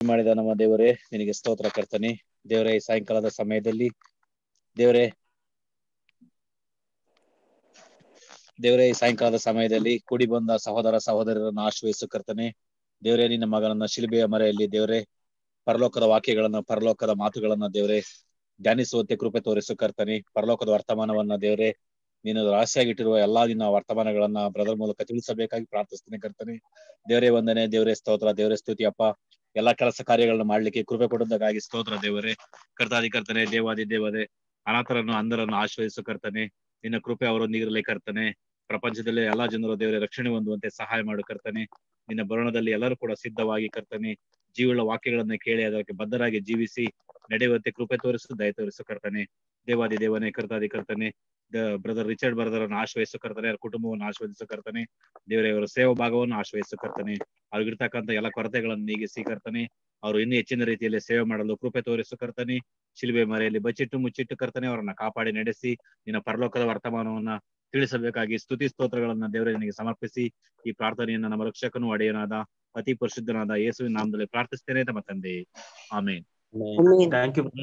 ಮಾಡಿದ ನಮ್ಮ ದೇವರೇ ನಿನಗೆ ಸ್ತೋತ್ರ ಕರ್ತನೆ ದೇವರೇ ಈ ಸಾಯಂಕಾಲದ ಸಮಯದಲ್ಲಿ ದೇವರೇ ದೇವರೇ ಈ ಸಾಯಂಕಾಲದ ಸಮಯದಲ್ಲಿ ಕೂಡಿ ಬಂದ ಸಹೋದರ ಸಹೋದರರನ್ನು ಆಶ್ರಯಿಸು ಕರ್ತನೆ ದೇವರೇ ನಿನ್ನ ಮಗನನ್ನ ಶಿಲ್ಬೆಯ ಮರೆಯಲ್ಲಿ ದೇವರೇ ಪರಲೋಕದ ವಾಕ್ಯಗಳನ್ನ ಪರಲೋಕದ ಮಾತುಗಳನ್ನ ದೇವರೇ ಧ್ಯಾನಿಸುವಂತೆ ಕೃಪೆ ತೋರಿಸು ಕರ್ತನೆ ಪರಲೋಕದ ವರ್ತಮಾನವನ್ನ ದೇವರೇ ನೀನು ರಾಶಿಯಾಗಿಟ್ಟಿರುವ ಎಲ್ಲಾ ನಿನ್ನ ವರ್ತಮಾನಗಳನ್ನ ಬ್ರದರ್ ಮೂಲಕ ತಿಳಿಸಬೇಕಾಗಿ ಪ್ರಾರ್ಥಿಸ್ತೇನೆ ಕರ್ತನೆ ದೇವರೇ ವಂದನೆ ದೇವರೇ ಸ್ತೋತ್ರ ದೇವರೇ ಸ್ತುತಿ ಅಪ್ಪ ಎಲ್ಲಾ ಕೆಲಸ ಕಾರ್ಯಗಳನ್ನ ಮಾಡ್ಲಿಕ್ಕೆ ಕೃಪೆ ಕೊಡುವುದಕ್ಕಾಗಿ ಸ್ತೋತ್ರ ದೇವರೇ ಕರ್ತಾದಿ ಕರ್ತನೆ ದೇವಾದಿ ದೇವರೇ ಅನಾಥರನ್ನು ಅಂಧರನ್ನು ಆಶ್ರಯಿಸು ಕರ್ತನೆ ನಿನ್ನ ಕೃಪೆ ಅವರೊಂದಿಗಿರಲಿ ಕರ್ತನೆ ಪ್ರಪಂಚದಲ್ಲಿ ಎಲ್ಲಾ ಜನರು ದೇವರೇ ರಕ್ಷಣೆ ಹೊಂದುವಂತೆ ಸಹಾಯ ಮಾಡು ಕರ್ತನೆ ನಿನ್ನ ಬರಣದಲ್ಲಿ ಎಲ್ಲರೂ ಕೂಡ ಸಿದ್ಧವಾಗಿ ಕರ್ತನೆ ಜೀವಳ ವಾಕ್ಯಗಳನ್ನ ಕೇಳಿ ಅದಕ್ಕೆ ಬದ್ಧರಾಗಿ ಜೀವಿಸಿ ನಡೆಯುವಂತೆ ಕೃಪೆ ತೋರಿಸು ದಯ ತೋರಿಸು ಕರ್ತನೆ ದೇವಾದಿ ದೇವನೇ ಕರ್ತಾದಿ ಕರ್ತನೆ ಬ್ರದರ್ ರಿಚರ್ಡ್ ಬ್ರದರನ್ನು ಆಶ್ರಯಿಸು ಕರ್ತನೆ ಅವ್ರ ಕುಟುಂಬವನ್ನು ಆಶ್ರಯಿಸು ಕರ್ತನೆ ದೇವರೇ ಅವರ ಸೇವಾ ಭಾಗವನ್ನು ಆಶ್ರಯಿಸು ಕರ್ತನೆ ಅವ್ರಿಗಿರ್ತಕ್ಕಂಥ ಎಲ್ಲ ಕೊರತೆಗಳನ್ನು ನೀಗಿಸಿ ಕರ್ತನೆ ಅವರು ಇನ್ನೂ ಹೆಚ್ಚಿನ ರೀತಿಯಲ್ಲಿ ಸೇವೆ ಮಾಡಲು ಕೃಪೆ ತೋರಿಸು ಕರ್ತನೆ ಶಿಲ್ಬೆ ಮರೆಯಲ್ಲಿ ಬಚ್ಚಿಟ್ಟು ಮುಚ್ಚಿಟ್ಟು ಕರ್ತನೆ ಅವರನ್ನ ಕಾಪಾಡಿ ನಡೆಸಿ ನಿನ್ನ ಪರಲೋಕದ ವರ್ತಮಾನವನ್ನ ತಿಳಿಸಬೇಕಾಗಿ ಸ್ತುತಿ ಸ್ತೋತ್ರಗಳನ್ನ ದೇವರೇ ನಿನಗೆ ಸಮರ್ಪಿಸಿ ಈ ಪ್ರಾರ್ಥನೆಯನ್ನ ನಮ್ಮ ರಕ್ಷಕನು ಒಡೆಯನಾದ ಅತಿ ಪರಿಶುದ್ಧನಾದ ಯೇಸುವಿನ ನಾಮದಲ್ಲಿ ಪ್ರಾರ್ಥಿಸ್ತೇನೆ ತಮ್ಮ ತಂದೆ ಆಮೇನ್ ಥ್ಯಾಂಕ್ ಯು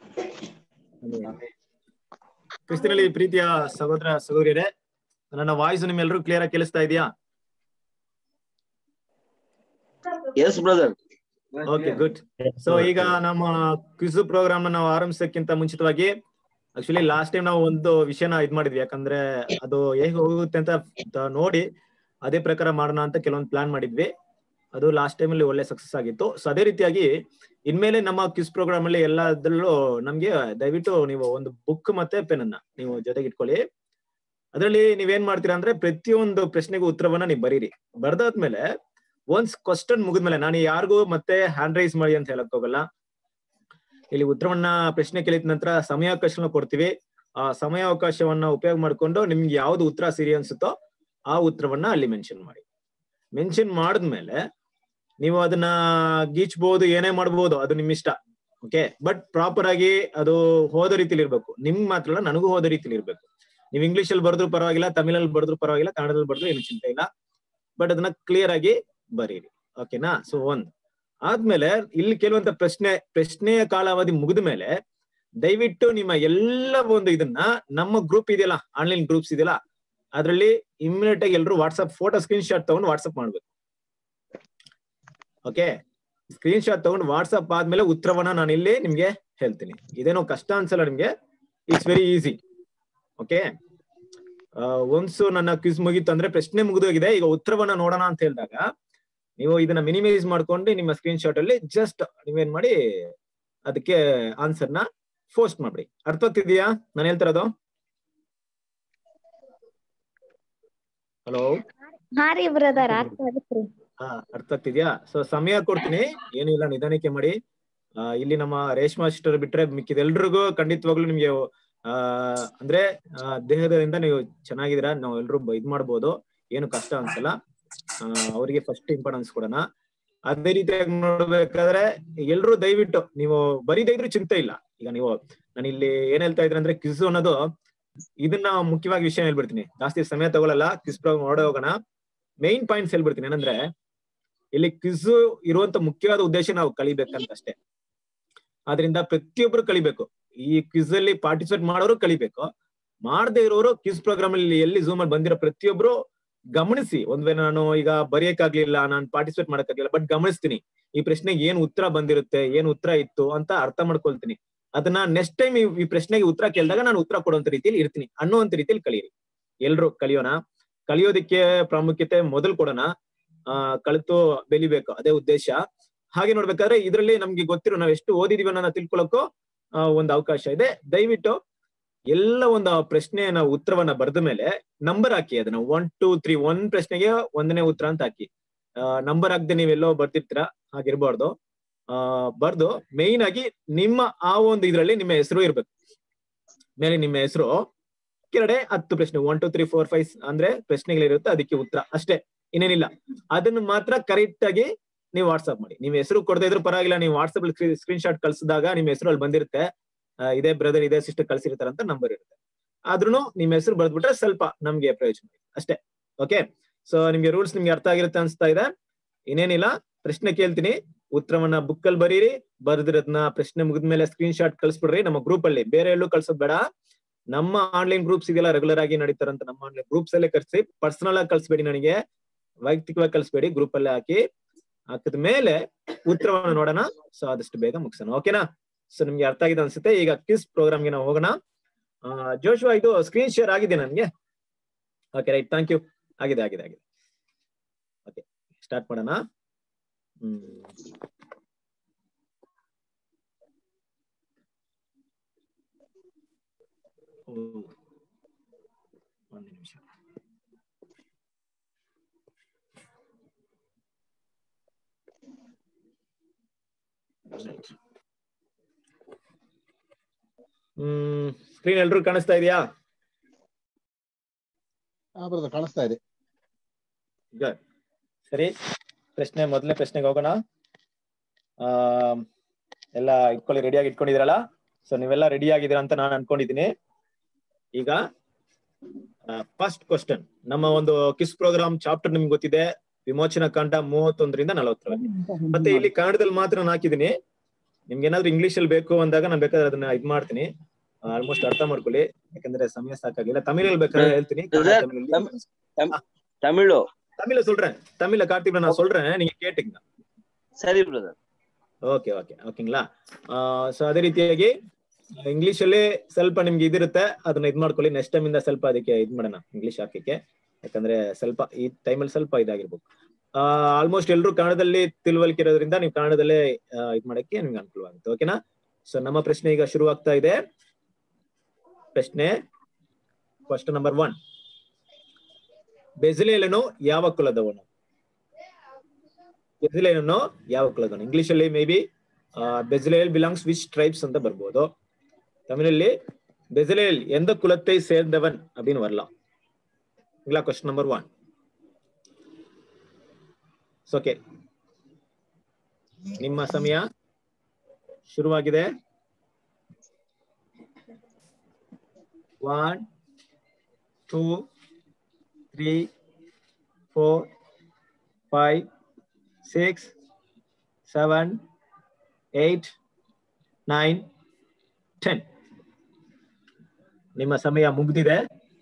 ಕ್ರಿಸ್ತನಲ್ಲಿ ಪ್ರೀತಿಯ ಸಹೋದರ ಸಹೋದರಿಯರೇ ನನ್ನ ವಾಯ್ಸ್ ನಿಮ್ಮೆಲ್ಲರೂ ಕ್ಲಿಯರ್ ಆಗಿ ಕೇಳಿಸ್ತಾ ಇದೆಯಾ yes brother okay good so ಈಗ ನಮ್ಮ ಕ್ವಿಜ್ ಪ್ರೋಗ್ರಾಮ್ ನಾವು ಆರಂಭಿಸಕ್ಕಿಂತ ಮುಂಚಿತವಾಗಿ ಆಕ್ಚುಲಿ ಲಾಸ್ಟ್ ಟೈಮ್ ನಾವು ಒಂದು ವಿಷಯನ ಇದ್ ಮಾಡಿದ್ವಿ ಯಾಕಂದ್ರೆ ಅದು ಹೇಗೆ ಹೋಗುತ್ತೆ ಅಂತ ತ- ನೋಡಿ ಅದೇ ಪ್ರಕಾರ ಮಾಡೋಣ ಅಂತ ಕೆಲವೊಂದು ಪ್ಲಾನ್ ಮಾಡಿದ್ವಿ ಅದು ಲಾಸ್ಟ್ ಟೈಮ್ ಅಲ್ಲಿ ಒಳ್ಳೆ ಸಕ್ಸಸ್ ಆಗಿತ್ತು ಸೊ ಅದೇ ರೀತಿಯಾಗಿ ಇನ್ಮೇಲೆ ನಮ್ಮ ಕ್ವಿಸ್ ಪ್ರೋಗ್ರಾಮ್ ಅಲ್ಲಿ ಎಲ್ಲದರಲ್ಲೂ ನಮ್ಗೆ ದಯವಿಟ್ಟು ನೀವು ಒಂದು ಬುಕ್ ಮತ್ತೆ ಪೆನ್ ಅನ್ನ ನೀವು ಜೊತೆಗೆ ಇಟ್ಕೊಳ್ಳಿ ಅದರಲ್ಲಿ ನೀವೇನ್ ಮಾಡ್ತೀರಾ ಅಂದ್ರೆ ಪ್ರತಿಯೊಂದು ಪ್ರಶ್ನೆಗೂ ಉತ್ತರವನ್ನ ನೀವು ಬರೀರಿ ಬರ್ದಾದ್ಮೇಲೆ ಒನ್ಸ್ ಕ್ವಶನ್ ಮುಗಿದ್ಮೇಲೆ ನಾನು ಯಾರಿಗೂ ಮತ್ತೆ ಹ್ಯಾಂಡ್ ರೈಸ್ ಮಾಡಿ ಅಂತ ಹೇಳಕ್ ಹೋಗಲ್ಲ ಇಲ್ಲಿ ಉತ್ತರವನ್ನ ಪ್ರಶ್ನೆ ಕೇಳಿದ ನಂತರ ಸಮಯಾವಕಾಶನ ಕೊಡ್ತೀವಿ ಆ ಸಮಯಾವಕಾಶವನ್ನ ಉಪಯೋಗ ಮಾಡ್ಕೊಂಡು ನಿಮ್ಗೆ ಯಾವ್ದು ಉತ್ತರ ಸರಿ ಅನ್ಸುತ್ತೋ ಆ ಉತ್ತರವನ್ನ ಅಲ್ಲಿ ಮೆನ್ಷನ್ ಮಾಡಿ ಮೆನ್ಷನ್ ಮಾಡಿದ್ಮೇಲೆ ನೀವು ಅದನ್ನ ಗೀಚ್ಬಹುದು ಏನೇ ಮಾಡ್ಬೋದು ಅದು ನಿಮ್ ಇಷ್ಟ ಓಕೆ ಬಟ್ ಪ್ರಾಪರ್ ಆಗಿ ಅದು ಹೋದ ರೀತಿಲಿ ಇರ್ಬೇಕು ನಿಮ್ ಮಾತ್ರ ಅಲ್ಲ ನನಗೂ ಹೋದ ರೀತಿಲಿ ಇರ್ಬೇಕು ನೀವು ಇಂಗ್ಲಿಷ್ ಅಲ್ಲಿ ಬರೆದ್ರು ಪರವಾಗಿಲ್ಲ ತಮಿಳಲ್ಲಿ ಬರೆದ್ರು ಪರವಾಗಿಲ್ಲ ಕನ್ನಡದಲ್ಲಿ ಬರೆದ್ರು ಏನು ಚಿಂತೆ ಇಲ್ಲ ಬಟ್ ಅದನ್ನ ಕ್ಲಿಯರ್ ಆಗಿ ಬರೀರಿ ಓಕೆನಾ ಸೊ ಒಂದ್ ಆದ್ಮೇಲೆ ಇಲ್ಲಿ ಕೆಲವಂತ ಪ್ರಶ್ನೆ ಪ್ರಶ್ನೆಯ ಕಾಲಾವಧಿ ಮುಗಿದ ಮೇಲೆ ದಯವಿಟ್ಟು ನಿಮ್ಮ ಎಲ್ಲ ಒಂದು ಇದನ್ನ ನಮ್ಮ ಗ್ರೂಪ್ ಇದೆಯಲ್ಲ ಆನ್ಲೈನ್ ಗ್ರೂಪ್ಸ್ ಇದೆಯಲ್ಲ ಅದರಲ್ಲಿ ಇಮಿಡಿಯೇಟ್ ಆಗಿ ಎಲ್ಲರೂ ವಾಟ್ಸ್ಆಪ್ ಫೋಟೋ ಸ್ಕ್ರೀನ್ ಶಾಟ್ ತಗೊಂಡು ವಾಟ್ಸ್ಆಪ್ ಮಾಡ್ಬೇಕು ಓಕೆ ಸ್ಕ್ರೀನ್ ಶಾಟ್ ತಗೊಂಡು ವಾಟ್ಸ್ಆಪ್ ಆದ್ಮೇಲೆ ಉತ್ತರವನ್ನ ನಾನು ಇಲ್ಲಿ ನಿಮ್ಗೆ ಹೇಳ್ತೀನಿ ಇದೇನೋ ಕಷ್ಟ ಅನ್ಸಲ್ಲ ನಿಮ್ಗೆ it's very easy okay once ನನ್ನ ಕ್ವಿಸ್ ಮುಗೀತು ಅಂದ್ರೆ ಪ್ರಶ್ನೆ ಮುಗಿದೋಗಿದೆ ಈಗ ಉತ್ತರವನ್ನ ನೋಡೋಣ ಅಂತ ಹೇಳಿದಾಗ ನೀವು ಇದನ್ನ ಮಿನಿಮೈಸ್ ಮಾಡ್ಕೊಂಡು ನಿಮ್ಮ ಸ್ಕ್ರೀನ್ ಶಾಟ್ ಅಲ್ಲಿ ಜಸ್ಟ್ ನೀವೇನ್ ಮಾಡಿ ಅದಕ್ಕೆ ಆನ್ಸರ್ ನ ಪೋಸ್ಟ್ ಮಾಡ್ಬಿಡಿ ಅರ್ಥ ಆಗ್ತಿದ್ಯಾ ನಾನು ಹೇಳ್ತಿರೋದು ಹಲೋ ಹಾ ರೀ ಬ್ರದರ್ ಅರ್ಥ ಆಗತ್ರಿ ಹಾ ಅರ್ಥ ಆಗ್ತಿದ್ಯಾ ಸೊ ಸಮಯ ಕೊಡ್ತೀನಿ ಏನಿಲ್ಲ ನಿಧಾನಕ್ಕೆ ಮಾಡಿ ಆ, ಇಲ್ಲಿ ನಮ್ಮ ರೇಷ್ಮಾ ಸಿಸ್ಟರ್ ಬಿಟ್ರೆ ಮಿಕ್ಕಿದ ಎಲ್ರಿಗೂ ಖಂಡಿತವಾಗ್ಲೂ ನಿಮ್ಗೆ ಆ ಅಂದ್ರೆ ಆ, ದೇಹದಿಂದ ನೀವು ಚೆನ್ನಾಗಿದ್ದೀರಾ ನಾವು ಎಲ್ರು ಇದ್ ಮಾಡ್ಬೋದು ಏನು ಕಷ್ಟ ಅನ್ಸಲ್ಲ ಆ, ಅವರಿಗೆ ಫಸ್ಟ್ ಇಂಪಾರ್ಟೆನ್ಸ್ ಕೊಡೋಣ ಅದೇ ರೀತಿಯಾಗಿ ನೋಡ್ಬೇಕಾದ್ರೆ ಎಲ್ರು ದಯವಿಟ್ಟು ನೀವು ಬರೀದೇ ಇದ್ರೂ ಚಿಂತೆ ಇಲ್ಲ ಈಗ ನೀವು ನಾನು ಇಲ್ಲಿ ಏನ್ ಹೇಳ್ತಾ ಇದ್ರೆ ಅಂದ್ರೆ ಕ್ವಿಸ್ ಅನ್ನೋದು ಇದನ್ನ ಮುಖ್ಯವಾಗಿ ವಿಷಯ ಹೇಳ್ಬಿಡ್ತೀನಿ ಜಾಸ್ತಿ ಸಮಯ ತಗೊಳಲ್ಲ ಕ್ವಿಸ್ ಪ್ರೋಗ್ರಾಮ್ ನೋಡೋ ಹೋಗೋಣ ಮೈನ್ ಪಾಯಿಂಟ್ಸ್ ಹೇಳ್ಬಿಡ್ತೀನಿ ಏನಂದ್ರೆ ಇಲ್ಲಿ ಕ್ವಿಸ್ ಇರುವಂತ ಮುಖ್ಯವಾದ ಉದ್ದೇಶ ನಾವು ಕಲಿಬೇಕಂತ ಅಷ್ಟೇ ಆದ್ರಿಂದ ಪ್ರತಿಯೊಬ್ರು ಕಲಿಬೇಕು ಈ ಕ್ವಿಸ್ ಅಲ್ಲಿ ಪಾರ್ಟಿಸಿಪೇಟ್ ಮಾಡೋರು ಕಲಿಬೇಕು ಮಾಡದೇ ಇರೋರು ಕ್ವಿಸ್ ಪ್ರೋಗ್ರಾಮ್ ಅಲ್ಲಿ ಎಲ್ಲಿ ಝೂಮ್ ಅಲ್ಲಿ ಬಂದಿರೋ ಪ್ರತಿಯೊಬ್ರು ಗಮನಿಸಿ ಒಂದ್ ವೇಳೆ ನಾನು ಈಗ ಬರೆಯಕ್ಕಾಗ್ಲಿಲ್ಲ ನಾನು ಪಾರ್ಟಿಸಿಪೇಟ್ ಮಾಡಕ್ಕಾಗ್ಲಿಲ್ಲ ಬಟ್ ಗಮನಿಸ್ತೀನಿ ಈ ಪ್ರಶ್ನೆಗೆ ಏನ್ ಉತ್ತರ ಬಂದಿರುತ್ತೆ ಏನ್ ಉತ್ತರ ಇತ್ತು ಅಂತ ಅರ್ಥ ಮಾಡ್ಕೊಳ್ತೀನಿ ಅದನ್ನ ನೆಕ್ಸ್ಟ್ ಟೈಮ್ ಈ ಪ್ರಶ್ನೆಗೆ ಉತ್ತರ ಕೇಳಿದಾಗ ನಾನು ಉತ್ತರ ಕೊಡುವಂತ ರೀತಿಯಲ್ಲಿ ಇರ್ತೀನಿ ಅನ್ನುವಂತ ರೀತಿಯಲ್ಲಿ ಕಲೀರಿ ಎಲ್ರು ಕಲಿಯೋಣ ಕಲಿಯೋದಕ್ಕೆ ಪ್ರಾಮುಖ್ಯತೆ ಮೊದಲು ಕೊಡೋಣ ಆ ಕಲಿತು ಬೆಳಿಬೇಕು ಅದೇ ಉದ್ದೇಶ ಹಾಗೆ ನೋಡ್ಬೇಕಾದ್ರೆ ಇದರಲ್ಲಿ ನಮ್ಗೆ ಗೊತ್ತಿರೋ ನಾವ್ ಎಷ್ಟು ಓದಿದೀವಿ ಅನ್ನೋದನ್ನ ತಿಳ್ಕೊಳಕ್ಕೂ ಆ, ಒಂದು ಅವಕಾಶ ಇದೆ ದಯವಿಟ್ಟು ಎಲ್ಲ ಒಂದು ಆ ಪ್ರಶ್ನೆಯನ್ನ ಉತ್ತರವನ್ನ ಬರೆದ ಮೇಲೆ ನಂಬರ್ ಹಾಕಿ ಅದನ್ನ ಒನ್ ಟೂ ತ್ರೀ ಒಂದ್ ಪ್ರಶ್ನೆಗೆ ಒಂದನೇ ಉತ್ತರ ಅಂತ ಹಾಕಿ ನಂಬರ್ ಹಾಕ್ದೆ ನೀವೆಲ್ಲೋ ಬರ್ತಿರ್ತೀರಾ ಹಾಗಿರ್ಬಾರ್ದು ಆ ಬರ್ದು ಮೇಯ್ನ್ ಆಗಿ ನಿಮ್ಮ ಆ ಒಂದು ಇದ್ರಲ್ಲಿ ನಿಮ್ಮ ಹೆಸರು ಇರ್ಬೇಕು ಮೇಲೆ ನಿಮ್ಮ ಹೆಸರು ಕೆಳಗಡೆ ಹತ್ತು ಪ್ರಶ್ನೆ one two three four five ಅಂದ್ರೆ ಪ್ರಶ್ನೆಗಳಿರುತ್ತೆ ಅದಕ್ಕೆ ಉತ್ತರ ಅಷ್ಟೇ ಇನ್ನೇನಿಲ್ಲ ಅದನ್ನ ಮಾತ್ರ ಕರೆಕ್ಟ್ ಆಗಿ ನೀವು ವಾಟ್ಸ್ಆಪ್ ಮಾಡಿ ನಿಮ್ಮ ಹೆಸರು ಕೊಡದೇ ಇದ್ರು ಪರವಾಗಿಲ್ಲ ನೀವು ವಾಟ್ಸ್ಆಪ್ ಸ್ಕ್ರೀನ್ ಶಾಟ್ ಕಳ್ಸಿದಾಗ ನಿಮ್ಮ ಹೆಸರು ಅಲ್ಲಿ ಬಂದಿರುತ್ತೆ ಆ, ಇದೇ ಬ್ರದರ್ ಇದೇ ಸಿಸ್ಟರ್ ಕಳ್ಸಿರ್ತಾರ ಅಂತ ನಂಬರ್ ಇರುತ್ತೆ ಆದ್ರೂ ನಿಮ್ಮ ಹೆಸರು ಬರ್ದ್ಬಿಟ್ರೆ ಸ್ವಲ್ಪ ನಮ್ಗೆ ಪ್ರಯೋಜನ ಇದೆ ಅಷ್ಟೇ ಓಕೆ ಸೊ ನಿಮ್ಗೆ ರೂಲ್ಸ್ ನಿಮ್ಗೆ ಅರ್ಥ ಆಗಿರುತ್ತೆ ಅನ್ಸ್ತಾ ಇದೆ ಇನ್ನೇನಿಲ್ಲ ಪ್ರಶ್ನೆ ಕೇಳ್ತೀನಿ ಉತ್ತರವನ್ನ ಬುಕ್ ಅಲ್ಲಿ ಬರೀರಿ ಬರ್ದಿರೋದ್ನ ಪ್ರಶ್ನೆ ಮುಗಿದ್ಮೇಲೆ ಸ್ಕ್ರೀನ್ ಶಾಟ್ ಕಳ್ಸ್ಬಿಡ್ರಿ ನಮ್ಮ ಗ್ರೂಪ್ ಅಲ್ಲಿ ಬೇರೆ ಎಲ್ಲೂ ಕಳ್ಸೋದ್ ಬೇಡ ನಮ್ಮ ಆನ್ಲೈನ್ ಗ್ರೂಪ್ಸ್ ಇದೆಲ್ಲ ರೆಗ್ಯುಲರ್ ಆಗಿ ನಡೀತಾರಂತ ನಮ್ಮ ಆನ್ಲೈನ್ ಗ್ರೂಪ್ಸ್ ಅಲ್ಲೇ ಕಳ್ಸಿ ಪರ್ಸನಲ್ ಆಗಿ ಕಳ್ಸ್ಬೇಡಿ ನನಗೆ ವೈಯಕ್ತಿಕವಾಗಿ ಕಳ್ಸ್ಬೇಡಿ ಗ್ರೂಪ್ ಅಲ್ಲೇ ಹಾಕಿ ಹಾಕಿದ ಮೇಲೆ ಉತ್ತರವನ್ನ ನೋಡೋಣ ಸೊ ಆದಷ್ಟು ಬೇಗ ಮುಗಿಸೋಣ ಓಕೆನಾ ಸೊ ನಿಮ್ಗೆ ಅರ್ಥ ಆಗಿದೆ ಅನ್ಸುತ್ತೆ ಈಗ ಕ್ವಿಸ್ ಪ್ರೋಗ್ರಾಮ್ಗೆ ನಾವು ಹೋಗೋಣ ಜೋಶುವ ಇದು ಸ್ಕ್ರೀನ್ ಶೇರ್ ಆಗಿದೆ ನನಗೆ ಓಕೆ ರೈಟ್ ಥ್ಯಾಂಕ್ ಯು ಆಗಿದೆ ಆಗಿದೆ ಆಗಿದೆ ಓಕೆ ಸ್ಟಾರ್ಟ್ ಮಾಡೋಣ ಹ್ಮ್ ಹ್ಮ್. ಒಂದು ನಿಮಿಷ Right. ಹ್ಮ್ ಸ್ಕ್ರೀನ್ ಎಲ್ರು ಕಾಣಿಸ್ತಾ ಇದೆಯಾ ಹಾ ಬ್ರದರ್ ಕಾಣಿಸ್ತಾ ಇದೆ ಗುಡ್ ಸರಿ ಪ್ರಶ್ನೆ ಮೊದಲನೇ ಪ್ರಶ್ನೆಗೆ ಹೋಗೋಣ ಆ ಎಲ್ಲ ಇಟ್ಕೊಳ್ಳಿ ರೆಡಿಯಾಗಿ ಇಟ್ಕೊಂಡಿದ್ದೀರಲ್ಲ ಸೊ ನೀವೆಲ್ಲ ರೆಡಿ ಆಗಿದ್ದೀರಾ ಅಂತ ನಾನು ಅನ್ಕೊಂಡಿದ್ದೀನಿ ಈಗ ಫಸ್ಟ್ ಕ್ವಶನ್ ನಮ್ಮ ಒಂದು ಕಿಸ್ ಪ್ರೋಗ್ರಾಮ್ ಚಾಪ್ಟರ್ ನಿಮ್ಗೆ ಗೊತ್ತಿದೆ ವಿಮೋಚನಾ ಕಾಂಡ ಮೂವತ್ತೊಂದರಿಂದ ನಲವತ್ತರವರೆಗೆ ಮತ್ತೆ ಇಲ್ಲಿ ಕನ್ನಡದಲ್ಲಿ ಮಾತ್ರ ನಾನು ಹಾಕಿದ್ದೀನಿ ನಿಮ್ಗೆ ಏನಾದ್ರು ಇಂಗ್ಲಿಷ್ ಅಲ್ಲಿ ಬೇಕು ಅಂದಾಗ ನಾನು ಬೇಕಾದ್ರೆ ಅದನ್ನ ಇದ್ ಮಾಡ್ತೀನಿ ಆಲ್ಮೋಸ್ಟ್ ಅರ್ಥ ಮಾಡ್ಕೊಳ್ಳಿ ಯಾಕಂದ್ರೆ ಸಮಯ ಸಾಕಾಗಿಲ್ಲ ತಮಿಳಲ್ಲಿ ಬೇಕಾದ್ರೆ ಹೇಳ್ತೀನಿ ಕನ್ನಡ, Brother, ತಮಿಳಲ್ಲಿ- தமிழோ தமிழ்ல சொல்றேன் தமிழ்ல கார்த்திக் நான் சொல்றேன் நீங்க கேட்டுங்க ಸರಿ ಬ್ರದರ್ ಓಕೆ ಓಕೆ ಓಕೆங்களா ಸೊ ಅದೇ ರೀತಿಯಾಗಿ ಇಂಗ್ಲಿಷ್ ಅಲ್ಲಿ ಸ್ವಲ್ಪ ನಿಮ್ಗೆ ಇದಿರುತ್ತೆ ಅದನ್ನ ಇದ್ ಮಾಡ್ಕೊಳ್ಳಿ ನೆಕ್ಸ್ಟ್ ಟೈಮ್ ಇಂದ ಸ್ವಲ್ಪ ಅದಕ್ಕೆ ಇದ್ ಮಾಡೋಣ ಇಂಗ್ಲಿಷ್ ಹಾಕಕ್ಕೆ ಯಾಕಂದ್ರೆ ಸ್ವಲ್ಪ ಈ ಟೈಮಲ್ಲಿ ಸ್ವಲ್ಪ ಇದಾಗಿರ್ಬೇಕು ಆಲ್ಮೋಸ್ಟ್ ಎಲ್ರು ಕನ್ನಡದಲ್ಲಿ ತಿಳುವಳಿಕೆ ಇರೋದ್ರಿಂದ ನೀವು ಕನ್ನಡದಲ್ಲೇ ಆ, ಇದ್ ಮಾಡಕ್ಕೆ ನಿಮ್ಗೆ ಅನುಕೂಲವಾಗುತ್ತೆ ಓಕೆನಾ ಸೊ ನಮ್ಮ ಪ್ರಶ್ನೆ ಈಗ ಶುರುವಾಗ್ತಾ ಇದೆ ಪ್ರಶ್ನೆ ಕ್ವಶನ್ ನಂಬರ್ ಒನ್ ಬೆಜಲೇಲನು ಯಾವ ಕುಲದವನು ಬೆಜಲೇಲನು ಯಾವ ಕುಲದವನು ಇಂಗ್ಲಿಷ್ ಅಲ್ಲಿ may be Bezalel belongs which tribes ಅಂತ ಬರ್ಬೋದು ತಮಿಳಲ್ಲಿ ಬೆಜಲೇಲ್ எந்த குலத்தை சேர்ந்தவன் அப்படின்னு வரலாம் இல்ல கொஸ்டின் நம்பர் ஒன் ಓಕೆ ನಿಮ್ಮ ಸಮಯ ಶುರುವಾಗಿದೆ one two three four five six seven eight nine ten ನಿಮ್ಮ ಸಮಯ ಮುಗಿದಿದೆ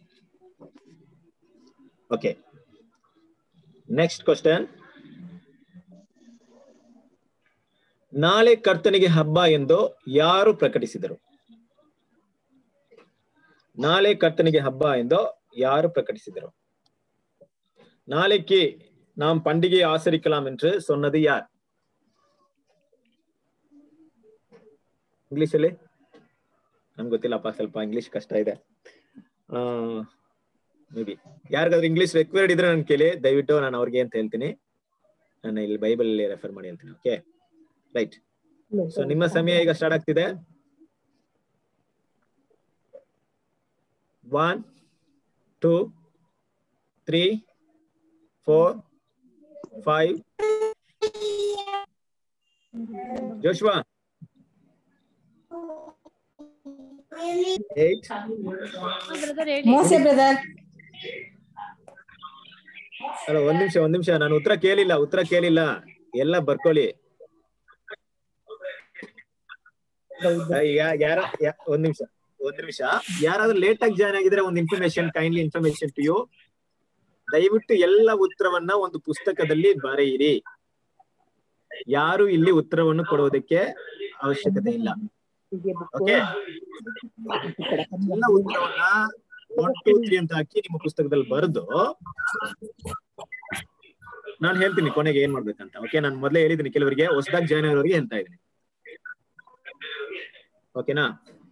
ಓಕೆ ನೆಕ್ಸ್ಟ್ ಕ್ವಶನ್ ನಾಳೆ ಕರ್ತನಿಗೆ ಹಬ್ಬ ಎಂದು ಯಾರು ಪ್ರಕಟಿಸಿದರು ನಾಳೆ ಕರ್ತನಿಗೆ ಹಬ್ಬ ಎಂದು ಯಾರು ಪ್ರಕಟಿಸಿದರು நாளைக்கு நாம் பண்டிகையை ஆசரிக்கலாம் என்று சொன்னது யார் ಇಂಗ್ಲಿಷ್ ಅಲ್ಲಿ ನಮ್ಗೆ ಗೊತ್ತಿಲ್ಲಪ್ಪ ಸ್ವಲ್ಪ ಇಂಗ್ಲಿಷ್ ಕಷ್ಟ ಇದೆ ಮೇ ಬಿ ಯಾರಿಗಾದ್ರೂ ಇಂಗ್ಲಿಷ್ ರಿಕ್ವೈರ್ಡ್ ಇದ್ರೆ ನಾನು ಕೇಳಿ ದಯವಿಟ್ಟು ನಾನು ಅವ್ರಿಗೆ ಅಂತ ಹೇಳ್ತೀನಿ ನಾನು ಇಲ್ಲಿ ಬೈಬಲ್ ಅಲ್ಲಿ ರೆಫರ್ ಮಾಡಿ ಹೇಳ್ತೀನಿ ಓಕೆ ರೈಟ್ ಸೊ ನಿಮ್ಮ ಸಮಯ ಈಗ ಸ್ಟಾರ್ಟ್ ಆಗ್ತಿದೆ one two three four five Joshua eight ಮೋಸೆ ಬ್ರದರ್ ಅಲ್ಲ ಒಂದ್ ನಿಮಿಷ ಒಂದ್ ನಿಮಿಷ ನಾನು ಉತ್ತರ ಕೇಳಿಲ್ಲ ಉತ್ತರ ಕೇಳಿಲ್ಲ ಎಲ್ಲ ಬರ್ಕೊಳ್ಳಿ ಈಗ ಯಾರ ಯಾ- ಒಂದ್ ನಿಮಿಷ ಒಂದ್ ನಿಮಿಷ ಯಾರಾದ್ರೂ ಲೇಟ್ ಆಗಿ ಜಾಯ್ನ್ ಆಗಿದ್ರೆ ಒಂದು information kindly information to you ದಯವಿಟ್ಟು ಎಲ್ಲ ಉತ್ತರವನ್ನ ಒಂದು ಪುಸ್ತಕದಲ್ಲಿ ಬರೆಯಿರಿ ಯಾರು ಇಲ್ಲಿ ಉತ್ತರವನ್ನು ಕೊಡುವುದಕ್ಕೆ ಅವಶ್ಯಕತೆ ಇಲ್ಲ ಓಕೆ ಎಲ್ಲ ಉತ್ತರವನ್ನ ಒನ್ ಟೂ ತ್ರೀ ಅಂತ ಹಾಕಿ ನಿಮ್ಮ ಪುಸ್ತಕದಲ್ಲಿ ಬರೆದು ನಾನು ಹೇಳ್ತೀನಿ ಕೊನೆಗೆ ಏನ್ ಮಾಡ್ಬೇಕಂತ ಓಕೆ ನಾನು ಮೊದಲೇ ಹೇಳಿದ್ದೀನಿ ಕೆಲವರಿಗೆ ಹೊಸದಾಗಿ ಜಾಯ್ನ್ ಆಗೋರಿಗೆ ಹೇಳ್ತಾ ಇದ್ದೀನಿ ಓಕೆನಾ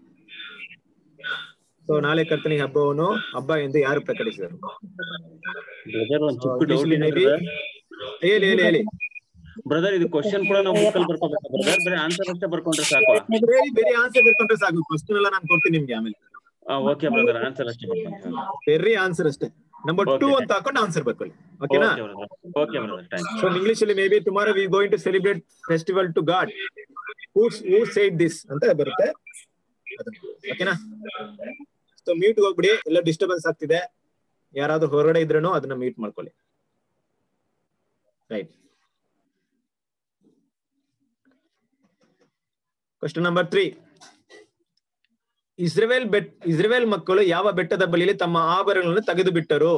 ಸೊ ನಾಳೆ ಕರ್ತನಿಗೆ ಹಬ್ಬವನ್ನು ಹಬ್ಬ ಎಂದು ಯಾರು ಪ್ರಕಟಿಸಿದರು ಬ್ರದರ್ ಒಂದ್ ಚಿಕ್ಕ English ಡೌಟ್ ಅಲ್ಲಿ maybe- ಹೇಳಿ ಹೇಳಿ ಹೇಳಿ ಬ್ರದರ್ ಇದು ಕ್ವಶನ್ ಕೂಡ ನಾವು ಬುಕ್ ಅಲ್ಲಿ ಬರ್ಕೋಬೇಕಾ ಬ್ರದರ್ ಬರೀ ಆನ್ಸರ್ ಅಷ್ಟೇ ಬರ್ಕೊಂಡ್ರೆ ಸಾಕು ಬೇರೆ ಬೇರೆ ಆನ್ಸರ್ ಬರ್ಕೊಂಡ್ರೆ ಸಾಕು ಕ್ವಶನ್ ಎಲ್ಲ ನಾನು ಕೊಡ್ತೀನಿ ನಿಮ್ಗೆ ಆಮೇಲೆ ಓಕೆ ಬ್ರದರ್ ಆನ್ಸರ್ ಅಷ್ಟೇ ಬರ್ಕೊಂಡ್ರೆ ವೆರಿ ಆನ್ಸರ್ ಅಷ್ಟೇ ನಂಬರ್ Okay, ಟೂ thank ಅಂತ ಹಾಕೊಂಡು ಆನ್ಸರ್ ಬರ್ಕೊಳ್ಳಿ ಓಕೆನಾ okay brother okay brother thank so English ಅಲ್ಲಿ may be tomorrow we going to celebrate festival to God who who said this ಅಂತ ಬರುತ್ತೆ ಓಕೆನಾ ಸೊ ಮ್ಯೂಟ್ ಹೋಗ್ಬಿಡಿ ಎಲ್ಲ ಡಿಸ್ಟರ್ಬೆನ್ಸ್ ಆಗ್ತಿದೆ ಯಾರಾದ್ರೂ ಹೊರಗಡೆ ಇದ್ರೂ ಅದನ್ನ ಮ್ಯೂಟ್ ಮಾಡ್ಕೊಳ್ಳಿ right question number three Israel ಬೆಟ್ ಇಸ್ರೇಲ್ ಮಕ್ಕಳು ಯಾವ ಬೆಟ್ಟದ ಬಳಿಯಲ್ಲಿ ತಮ್ಮ ஆபரணಗಳನ್ನು ತೆಗೆದು ಬಿಟ್ಟರು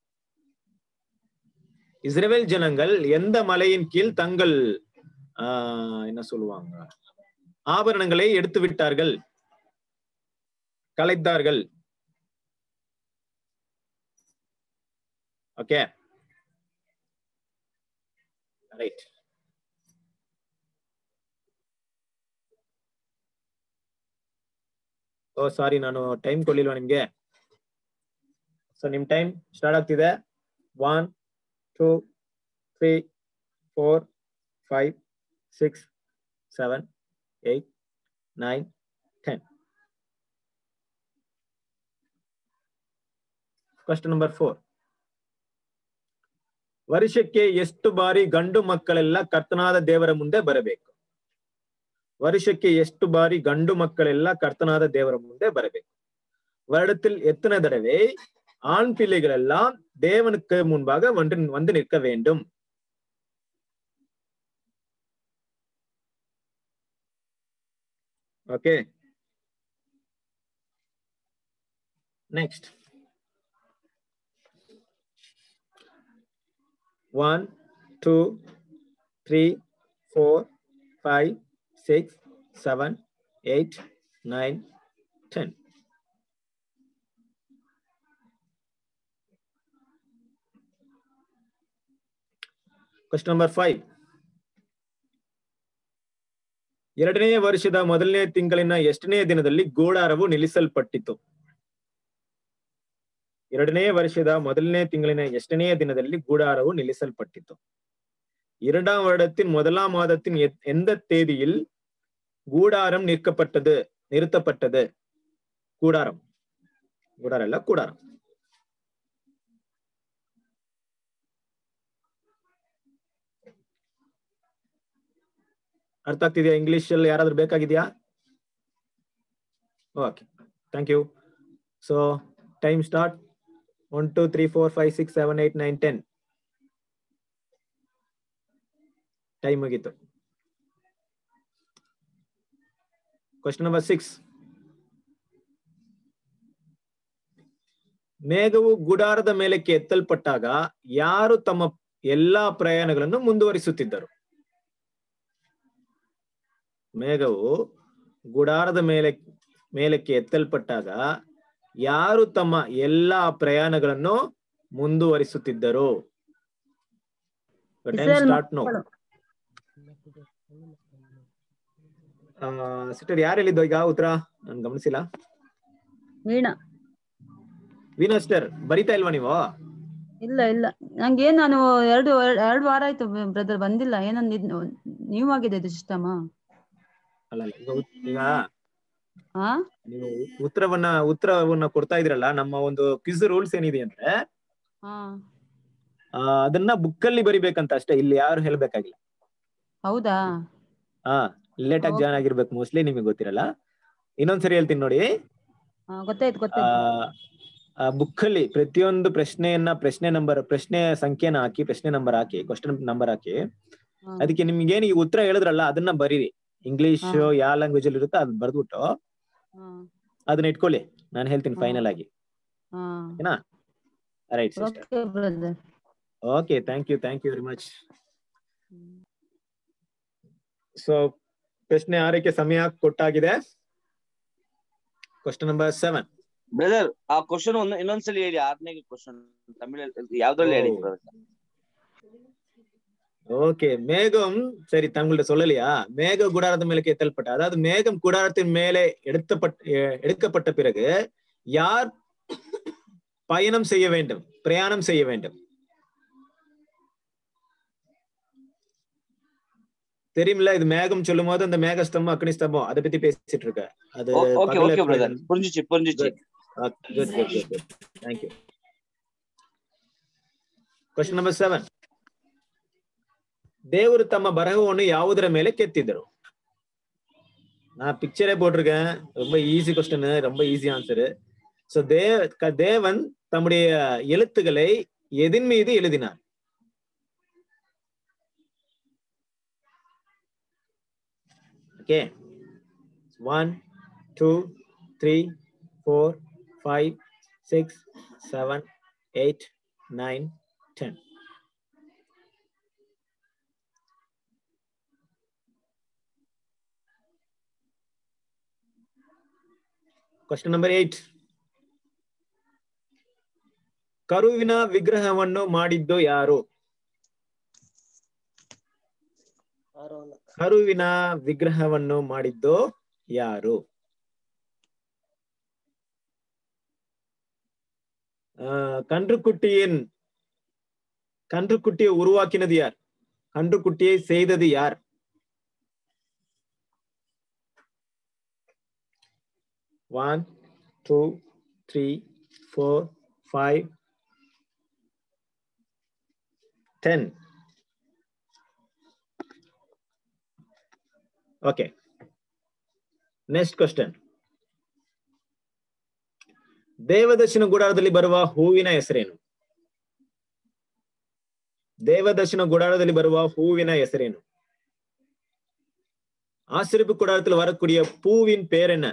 இஸ்ரவேல் ஜனங்கள் எந்த மலையின் கீழ் தங்கள் ஆஹ், என்ன சொல்லுவாங்க ஆபரணங்களை எடுத்து விட்டார்கள் கலைத்தார்கள் ஓகே ರೈಟ್ ಓ ಸಾರಿ ನಾನು ಟೈಮ್ ಕೊಡ್ಲಿಲ್ವಾ ನಿಮ್ಗೆ ಸೊ ನಿಮ್ ಟೈಮ್ ಸ್ಟಾರ್ಟ್ ಆಗ್ತಿದೆ one two three four five six seven eight nine ten question number four ವರ್ಷಕ್ಕೆ ಎಷ್ಟು ಬಾರಿ ಗಂಡು ಮಕ್ಕಳೆಲ್ಲ ಕರ್ತನಾದ ದೇವರ ಮುಂದೆ ಬರಬೇಕು வருஷಕ್ಕೆ ಎಷ್ಟು ಬಾರಿ ಗಂಡು ಮಕ್ಕಳೆಲ್ಲ கர்த்தனாத தேவர ಮುಂದೆ ಬರಬೇಕು வருடத்தில் எத்தனை தடவை ஆண் பிள்ளைகள் எல்லாம் தேவனுக்கு முன்பாக வந்து வந்து நிற்க வேண்டும் okay next one two three four five six, seven, eight, nine, ten. Question number five. ಎರಡನೇ ವರ್ಷದ ಮೊದಲನೇ ತಿಂಗಳಿನ ಎಷ್ಟನೇ ದಿನದಲ್ಲಿ ಗೂಡಾರವು ನಿಲ್ಲಿಸಲ್ಪಟ್ಟಿತು ಎರಡನೇ ವರ್ಷದ ಮೊದಲನೇ ತಿಂಗಳಿನ ಎಷ್ಟನೇ ದಿನದಲ್ಲಿ ಗೂಡಾರವು நிலிசல்பட்டிತು இரண்டாம் வருடத்தின் முதலாம் மாதத்தின் எத்- எந்த தேதியில் கூடாரம் நிற்கப்பட்டது நிறுத்தப்பட்டது கூடாரம் கூடாரம் இல்ல கூடாரம் ಅರ್ಥ ಆಗ್ತಿದ್ಯಾ ಇಂಗ್ಲಿಷ್ ಅಲ್ಲಿ ಯಾರಾದ್ರೂ ಬೇಕಾಗಿದ್ಯಾ okay thank you so time start one two three four five six seven eight nine ten time ಮುಗೀತು ಕ್ವಶನ್ ನಂಬರ್ ಸಿಕ್ಸ್ ಮೇಘವು ಗುಡಾರದ ಮೇಲಕ್ಕೆ ಎತ್ತಲ್ಪಟ್ಟಾಗ ಯಾರು ತಮ್ಮ ಎಲ್ಲಾ ಪ್ರಯಾಣಗಳನ್ನು ಮುಂದುವರಿಸುತ್ತಿದ್ದರು ಮೇಘವು ಗುಡಾರದ ಮೇಲೆ ಮೇಲಕ್ಕೆ ಎತ್ತಲ್ಪಟ್ಟಾಗ ಯಾರು ತಮ್ಮ ಎಲ್ಲಾ ಪ್ರಯಾಣಗಳನ್ನು ಮುಂದುವರಿಸುತ್ತಿದ್ದರು ಟೈಮ್ ಇಸ್ರೇಲ್ ಸ್ಟಾರ್ಟ್ ನೋ ಮಕ್ಕಳು. ಸಿಸ್ಟರ್ ಯಾರು ಹೇಳಿದ್ದು ಈಗ ಉತ್ತರ ನಾನು ಗಮನಿಸಿಲ್ಲ ವೀಣಾ ವೀನಾ ಸಿಸ್ಟರ್ ಬರಿತಾ ಇಲ್ವಾ ನೀವು ಇಲ್ಲ ಇಲ್ಲ ನಂಗೇನ್ ನಾನು ಎರಡು ಎರಡು ವಾರ ಆಯ್ತು ಬ್ರದರ್ ಬಂದಿಲ್ಲ ಏನಂದ್ ನೀವು ಆಗಿದೆ ಇದು ಸಿಸ್ಟಮ್ ಅಲ್ಲ ಅಲ್ಲ, ಈಗ ಉತ್- ಈಗ ಹಾ ನೀವು ಉತ್ತರವನ್ನ ಉತ್ತರವನ್ನ ಕೊಡ್ತಾ ಇದ್ರಲ್ಲ ನಮ್ಮ ಒಂದು ಕ್ವಿಜ್ ರೂಲ್ಸ್ ಏನಿದೆ ಅಂದ್ರೆ ಹಾ ಆ, ಅದನ್ನ ಬುಕ್ ಅಲ್ಲಿ ಬರಿಬೇಕಂತ ಅಷ್ಟೇ ಇಲ್ಲಿ ಯಾರು ಹೇಳ್ಬೇಕಾಗಿಲ್ಲ ಹೌದಾ ಹಾ ಲೇಟ್ ಆಗಿ ಜಾಯ್ನ್ ಆಗಿರ್ಬೇಕು ಮೋಸ್ಟ್ಲಿ ನಿಮಗೆ ಗೊತ್ತಿರಲ್ಲ ಇನ್ನೊಂದ್ಸರಿ ಹೇಳ್ತೀನಿ ನೋಡಿ ಹಾ, ಗೊತ್ತಾಯ್ತು ಆ ಗೊತ್ತಾಯ್ತು ಆ ಬುಕ್ ಅಲ್ಲಿ ಪ್ರತಿಯೊಂದು ಪ್ರಶ್ನೆಯನ್ನ ಪ್ರಶ್ನೆ ನಂಬರ್ ಪ್ರಶ್ನೆ ಸಂಖ್ಯೆನ ಹಾಕಿ ಪ್ರಶ್ನೆ ನಂಬರ್ ಹಾಕಿ ಕ್ವಶನ್ ನಂಬರ್ ಹಾಕಿ ಹಾ. ಅದಕ್ಕೆ ನಿಮ್ಗೆ ಏನು ಈಗ ಉತ್ತರ ಹೇಳಿದ್ರಲ್ಲ ಅದನ್ನ ಬರೀರಿ ಇಂಗ್ಲಿಷ್ ಹಾ. ಯಾವ ಲ್ಯಾಂಗ್ವೇಜ್ ಅಲ್ಲಿ ಇರುತ್ತೋ ಅದ್ ಬರ್ದ್ಬಿಟ್ಟು ಹಾ, ಅದನ್ನ ಇಟ್ಕೊಳ್ಳಿ ನಾನು ಹೇಳ್ತೀನಿ ಹಾ. ಫೈನಲ್ ಆಗಿ ಹಾ. Right sister okay brother okay thank you thank you very much so ಪ್ರಶ್ನೆ ಆರಕ್ಕೆ ಸಮಯ ಕೊಟ್ಟಾಗಿದೆ ಕ್ವಶನ್ ನಂಬರ್ ಸೆವೆನ್ ಬ್ರದರ್ ಆ ಕ್ವಶನ್ ಒಂದ್ ಇನ್ನೊಂದ್ಸಲಿ ಹೇಳಿ ಆರನೇ ಕ್ವಶನ್ ತಮಿಳ್ ಯಾವ್ದ್ರಲ್ಲಿ ಹೇಳಿ ಓ. ஓகே மேகம் சரி தங்களுடைய சொல்லலையா மேக குடாரத்து மேலே எத்தல்பட்ட அதாவது மேகம் குடாரத்தின் மேலே எடுத்தப்பட்ட எ- எடுக்கப்பட்ட பிறகு யார் பயணம் செய்ய வேண்டும் பிரயாணம் செய்ய வேண்டும் தெரியுமில்ல இது மேகம் சொல்லும் போது அந்த மேக ஸ்தம்பம் அக்னி ஸ்தம்பம் அதை பத்தி பேசிட்டு இருக்க அது ಓಕೆ ಓಕೆ ಬ್ರದರ್ ಪುಂಜಿಚಿ ಪುಂಜಿಚಿ good good good good thank you question number seven ದೇವರು ತಮ್ಮ ಬರಹವನ್ನು ಯಾವುದರ ಮೇಲೆ ಕೆತ್ತಿದರು நான் பிக்சரே போட்டிருக்கேன் ரொம்ப ஈஸி கொஸ்டின் ரொம்ப ஈஸி ஆன்சரு சோ தே க- தேவன் தம்முடைய எழுத்துக்களை எதின் மீது எழுதினார் okay one two three four five six seven eight nine ten question number eight ಕರುವಿನ ವಿಗ್ರಹವನ್ನು ಮಾಡಿದ್ದು ಯಾರು ಕರುವಿನ ವಿಗ್ರಹವನ್ನು ಮಾಡಿದ್ದು ಯಾರು கன்றுக்குட்டியின் கன்றுக்குட்டியை உருவாக்கினது யார் கன்றுக்குட்டியை செய்தது யார் one two three four five ten okay next question ದೇವದರ್ಶನ ಗುಡಾರದಲ್ಲಿ ಬರುವ ಹೂವಿನ ಹೆಸರೇನು ದೇವದರ್ಶನ ಗುಡಾರದಲ್ಲಿ ಬರುವ ಹೂವಿನ ಹೆಸರೇನು ஆசிரிப்பு கூடாரத்தில் வரக்கூடிய பூவின் பேர் என்ன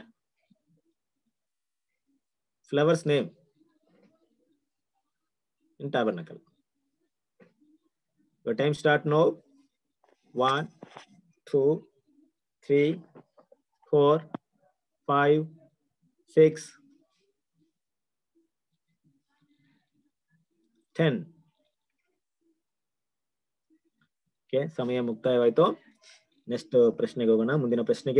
flowers name in tabernacle Your time start now. One, two, three, four, five, six, ten. Okay ಸಮಯ ಮುಕ್ತಾಯವಾಯ್ತು ನೆಕ್ಸ್ಟ್ ಪ್ರಶ್ನೆಗೆ ಹೋಗೋಣ ಮುಂದಿನ ಪ್ರಶ್ನೆಗೆ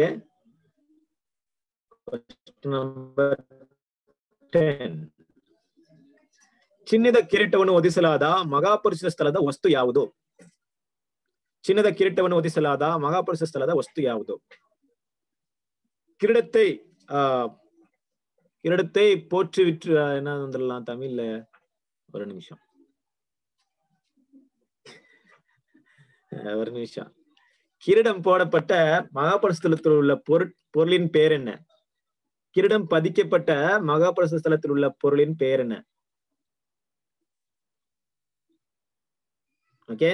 ನಂಬರ್ ಟೆನ್ ಚಿನ್ನದ ಕಿರೀಟವನ್ನು ಒದಿಸಲಾದ ಮಗಾಪುರುಷ ಸ್ಥಳದ ವಸ್ತು ಯಾವುದು ಚಿನ್ನದ ಕಿರೀಟವನ್ನು ಒದಿಸಲಾದ ಮಗಾಪುರುಷ ಸ್ಥಳದ ವಸ್ತು ಯಾವುದು கிரீடத்தை ஆஹ் கிரீடத்தை போற்றி விற்று என்ன வந்துடலாம் தமிழ்ல ஒரு நிமிஷம் அஹ் ஒரு நிமிஷம் கிரீடம் போடப்பட்ட மகாபுரஸ்தலத்தில் உள்ள பொருட் பொருளின் பெயர் என்ன கிரீடம் பதிக்கப்பட்ட மகாபுரச ஸ்தலத்தில் உள்ள பொருளின் பெயர் என்ன okay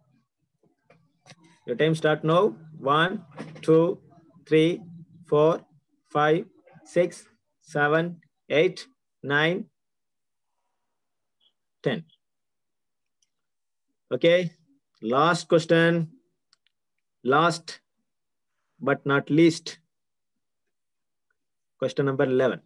your time start now one two three four five six seven eight nine ten okay last question last but not least question number 11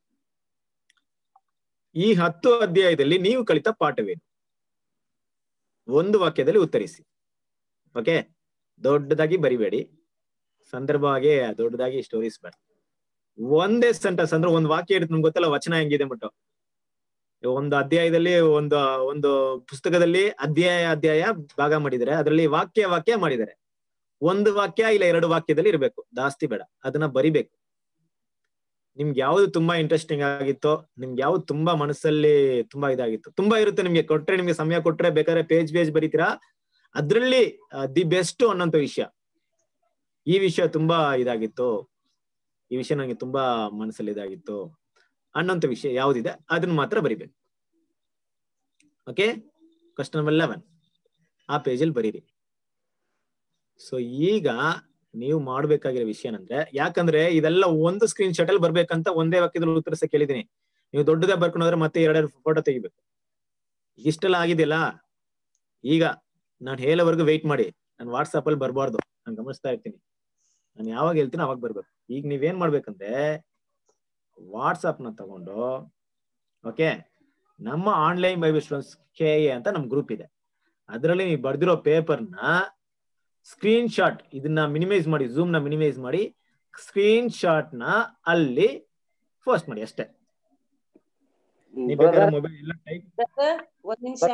ಈ ಹತ್ತು ಅಧ್ಯಾಯದಲ್ಲಿ ನೀವು ಕಲಿತ ಪಾಠವೇನು ಒಂದು ವಾಕ್ಯದಲ್ಲಿ ಉತ್ತರಿಸಿ ಓಕೆ ದೊಡ್ಡದಾಗಿ ಬರಿಬೇಡಿ ಸಂದರ್ಭವಾಗಿ ದೊಡ್ಡದಾಗಿ ಸ್ಟೋರೀಸ್ ಬೇಡ ಒಂದೇ ಸೆಂಟೆನ್ಸ್ ಅಂದ್ರೆ ಒಂದ್ ವಾಕ್ಯ ಇರುತ್ತೆ ನಮ್ಗೆ ಗೊತ್ತಲ್ಲ ವಚನ ಹೆಂಗಿದೆ ಬಿಟ್ಟು ಒಂದು ಅಧ್ಯಾಯದಲ್ಲಿ ಒಂದು ಒಂದು ಪುಸ್ತಕದಲ್ಲಿ ಅಧ್ಯಾಯ ಅಧ್ಯಾಯ ಭಾಗ ಮಾಡಿದ್ದಾರೆ ಅದರಲ್ಲಿ ವಾಕ್ಯ ವಾಕ್ಯ ಮಾಡಿದ್ದಾರೆ ಒಂದು ವಾಕ್ಯ ಇಲ್ಲ ಎರಡು ವಾಕ್ಯದಲ್ಲಿ ಇರಬೇಕು ಜಾಸ್ತಿ ಬೇಡ ಅದನ್ನ ಬರಿಬೇಕು ನಿಮ್ಗೆ ಯಾವ್ದು ತುಂಬಾ ಇಂಟ್ರೆಸ್ಟಿಂಗ್ ಆಗಿತ್ತೋ ನಿಮ್ಗೆ ಯಾವ್ದು ತುಂಬಾ ಮನಸ್ಸಲ್ಲಿ ತುಂಬಾ ಇದಾಗಿತ್ತು ತುಂಬಾ ಇರುತ್ತೆ ನಿಮ್ಗೆ ಕೊಟ್ರೆ ನಿಮ್ಗೆ ಸಮಯ ಕೊಟ್ರೆ ಬೇಕಾದ್ರೆ ಪೇಜ್ ಪೇಜ್ ಬರೀತೀರಾ ಅದ್ರಲ್ಲಿ ದಿ ಬೆಸ್ಟ್ ಅನ್ನೋಂಥ ವಿಷಯ ಈ ವಿಷಯ ತುಂಬಾ ಇದಾಗಿತ್ತು ಈ ವಿಷಯ ನನಗೆ ತುಂಬಾ ಮನಸ್ಸಲ್ಲಿ ಇದಾಗಿತ್ತು ಅನ್ನೋಂಥ ವಿಷಯ ಯಾವ್ದಿದೆ ಅದನ್ನ ಮಾತ್ರ ಬರಿಬೇಕು ಓಕೆ ಕ್ವಶನ್ ನಂಬರ್ ಲೆವೆನ್ ಆ ಪೇಜಲ್ಲಿ ಬರೀರಿ ಸೊ ಈಗ ನೀವು ಮಾಡ್ಬೇಕಾಗಿರೋ ವಿಷಯ ಏನಂದ್ರೆ ಯಾಕಂದ್ರೆ ಇದೆಲ್ಲ ಒಂದು ಸ್ಕ್ರೀನ್ ಶಾಟ್ ಅಲ್ಲಿ ಬರ್ಬೇಕಂತ ಒಂದೇ ವಾಕ್ಯದಲ್ಲಿ ಉತ್ತರಿಸಕ್ ಕೇಳಿದೀನಿ ನೀವು ದೊಡ್ಡದೇ ಬರ್ಕೊಂಡ್ರೆ ಮತ್ತೆ ಎರಡೆರಡು ಫೋಟೋ ತೆಗಿಬೇಕು ಇಷ್ಟೆಲ್ಲ ಆಗಿದೆಯಲ್ಲ ಈಗ ನಾನು ಹೇಳೋವರೆಗೂ ವೆಯ್ಟ್ ಮಾಡಿ ನಾನು ವಾಟ್ಸಾಪ್ ಅಲ್ಲಿ ಬರಬಾರ್ದು ನಾನು ಗಮನಿಸ್ತಾ ಇರ್ತೀನಿ ನಾನು ಯಾವಾಗ ಹೇಳ್ತೀನಿ ಅವಾಗ ಬರ್ಬೇಕು ಈಗ ನೀವೇನ್ ಮಾಡ್ಬೇಕಂದ್ರೆ ವಾಟ್ಸಾಪ್ ನ ತಗೊಂಡು ಓಕೆ ನಮ್ಮ online Bible students K A ಅಂತ ನಮ್ ಗ್ರೂಪ್ ಇದೆ ಅದರಲ್ಲಿ ನೀವು ಬರ್ದಿರೋ ಪೇಪರ್ನ ಸ್ಕ್ರೀನ್ ಶಾಟ್ ಇದನ್ನ ಮಿನಿಮೈಸ್ ಮಾಡಿ ಝೂಮ್ ನ ಮಿನಿಮೈಸ್ ಮಾಡಿ ಸ್ಕ್ರೀನ್ ಶಾಟ್ ನ ಅಲ್ಲಿ ಪೋಸ್ಟ್ ಮಾಡಿ ಅಷ್ಟೇ ನೀವು ಬೇಕಾದ್ರೆ ಮೊಬೈಲ್ ಎಲ್ಲ ಟೈಪ್ Brother, ಒಂದ್ ನಿಮಿಷ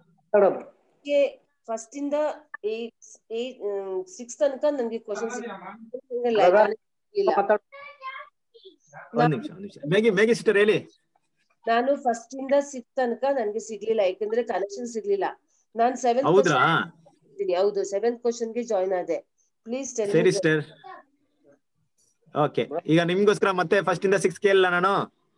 ಫಸ್ಟ್ ಇಂದ ಸಿಕ್ಸ್ ತನಕ ನನ್ಗೆ ಕ್ವಶನ್ಸ್ ಇಲ್ಲ ಒಂದ್ ನಿಮಿಷ ಒಂದ್ ನಿಮಿಷ ಮೇಗಿ ಮೇಗಿ ಸಿಸ್ಟರ್ ಹೇಳಿ ನಾನು ಫಸ್ಟ್ ಇಂದ ಸಿಕ್ಸ್ ತನಕ ನನ್ಗೆ ಸಿಗ್ಲಿಲ್ಲ ಯಾಕಂದ್ರೆ ಕನೆಕ್ಷನ್ ಸಿಗ್ಲಿಲ್ಲ ನಾನ್ ಸೆವೆಂತ್ ಹೌದ್ರಾ ಹೌದು ಸೆವೆಂತ್ ಕ್ವಶನ್ ಗೆ ಜಾಯ್ನ್ ಆದೆ ಪ್ಲೀಸ್ ಟೆಲ್ ಸರಿ ಸಿಸ್ಟರ್ ಓಕೆ ಈಗ ನಿಮ್ಗೋಸ್ಕರ ಮತ್ತೆ ಫಸ್ಟ್ ಇಂದ ಸಿಕ್ಸ್ ಕೇಳಲ್ಲ ನಾನು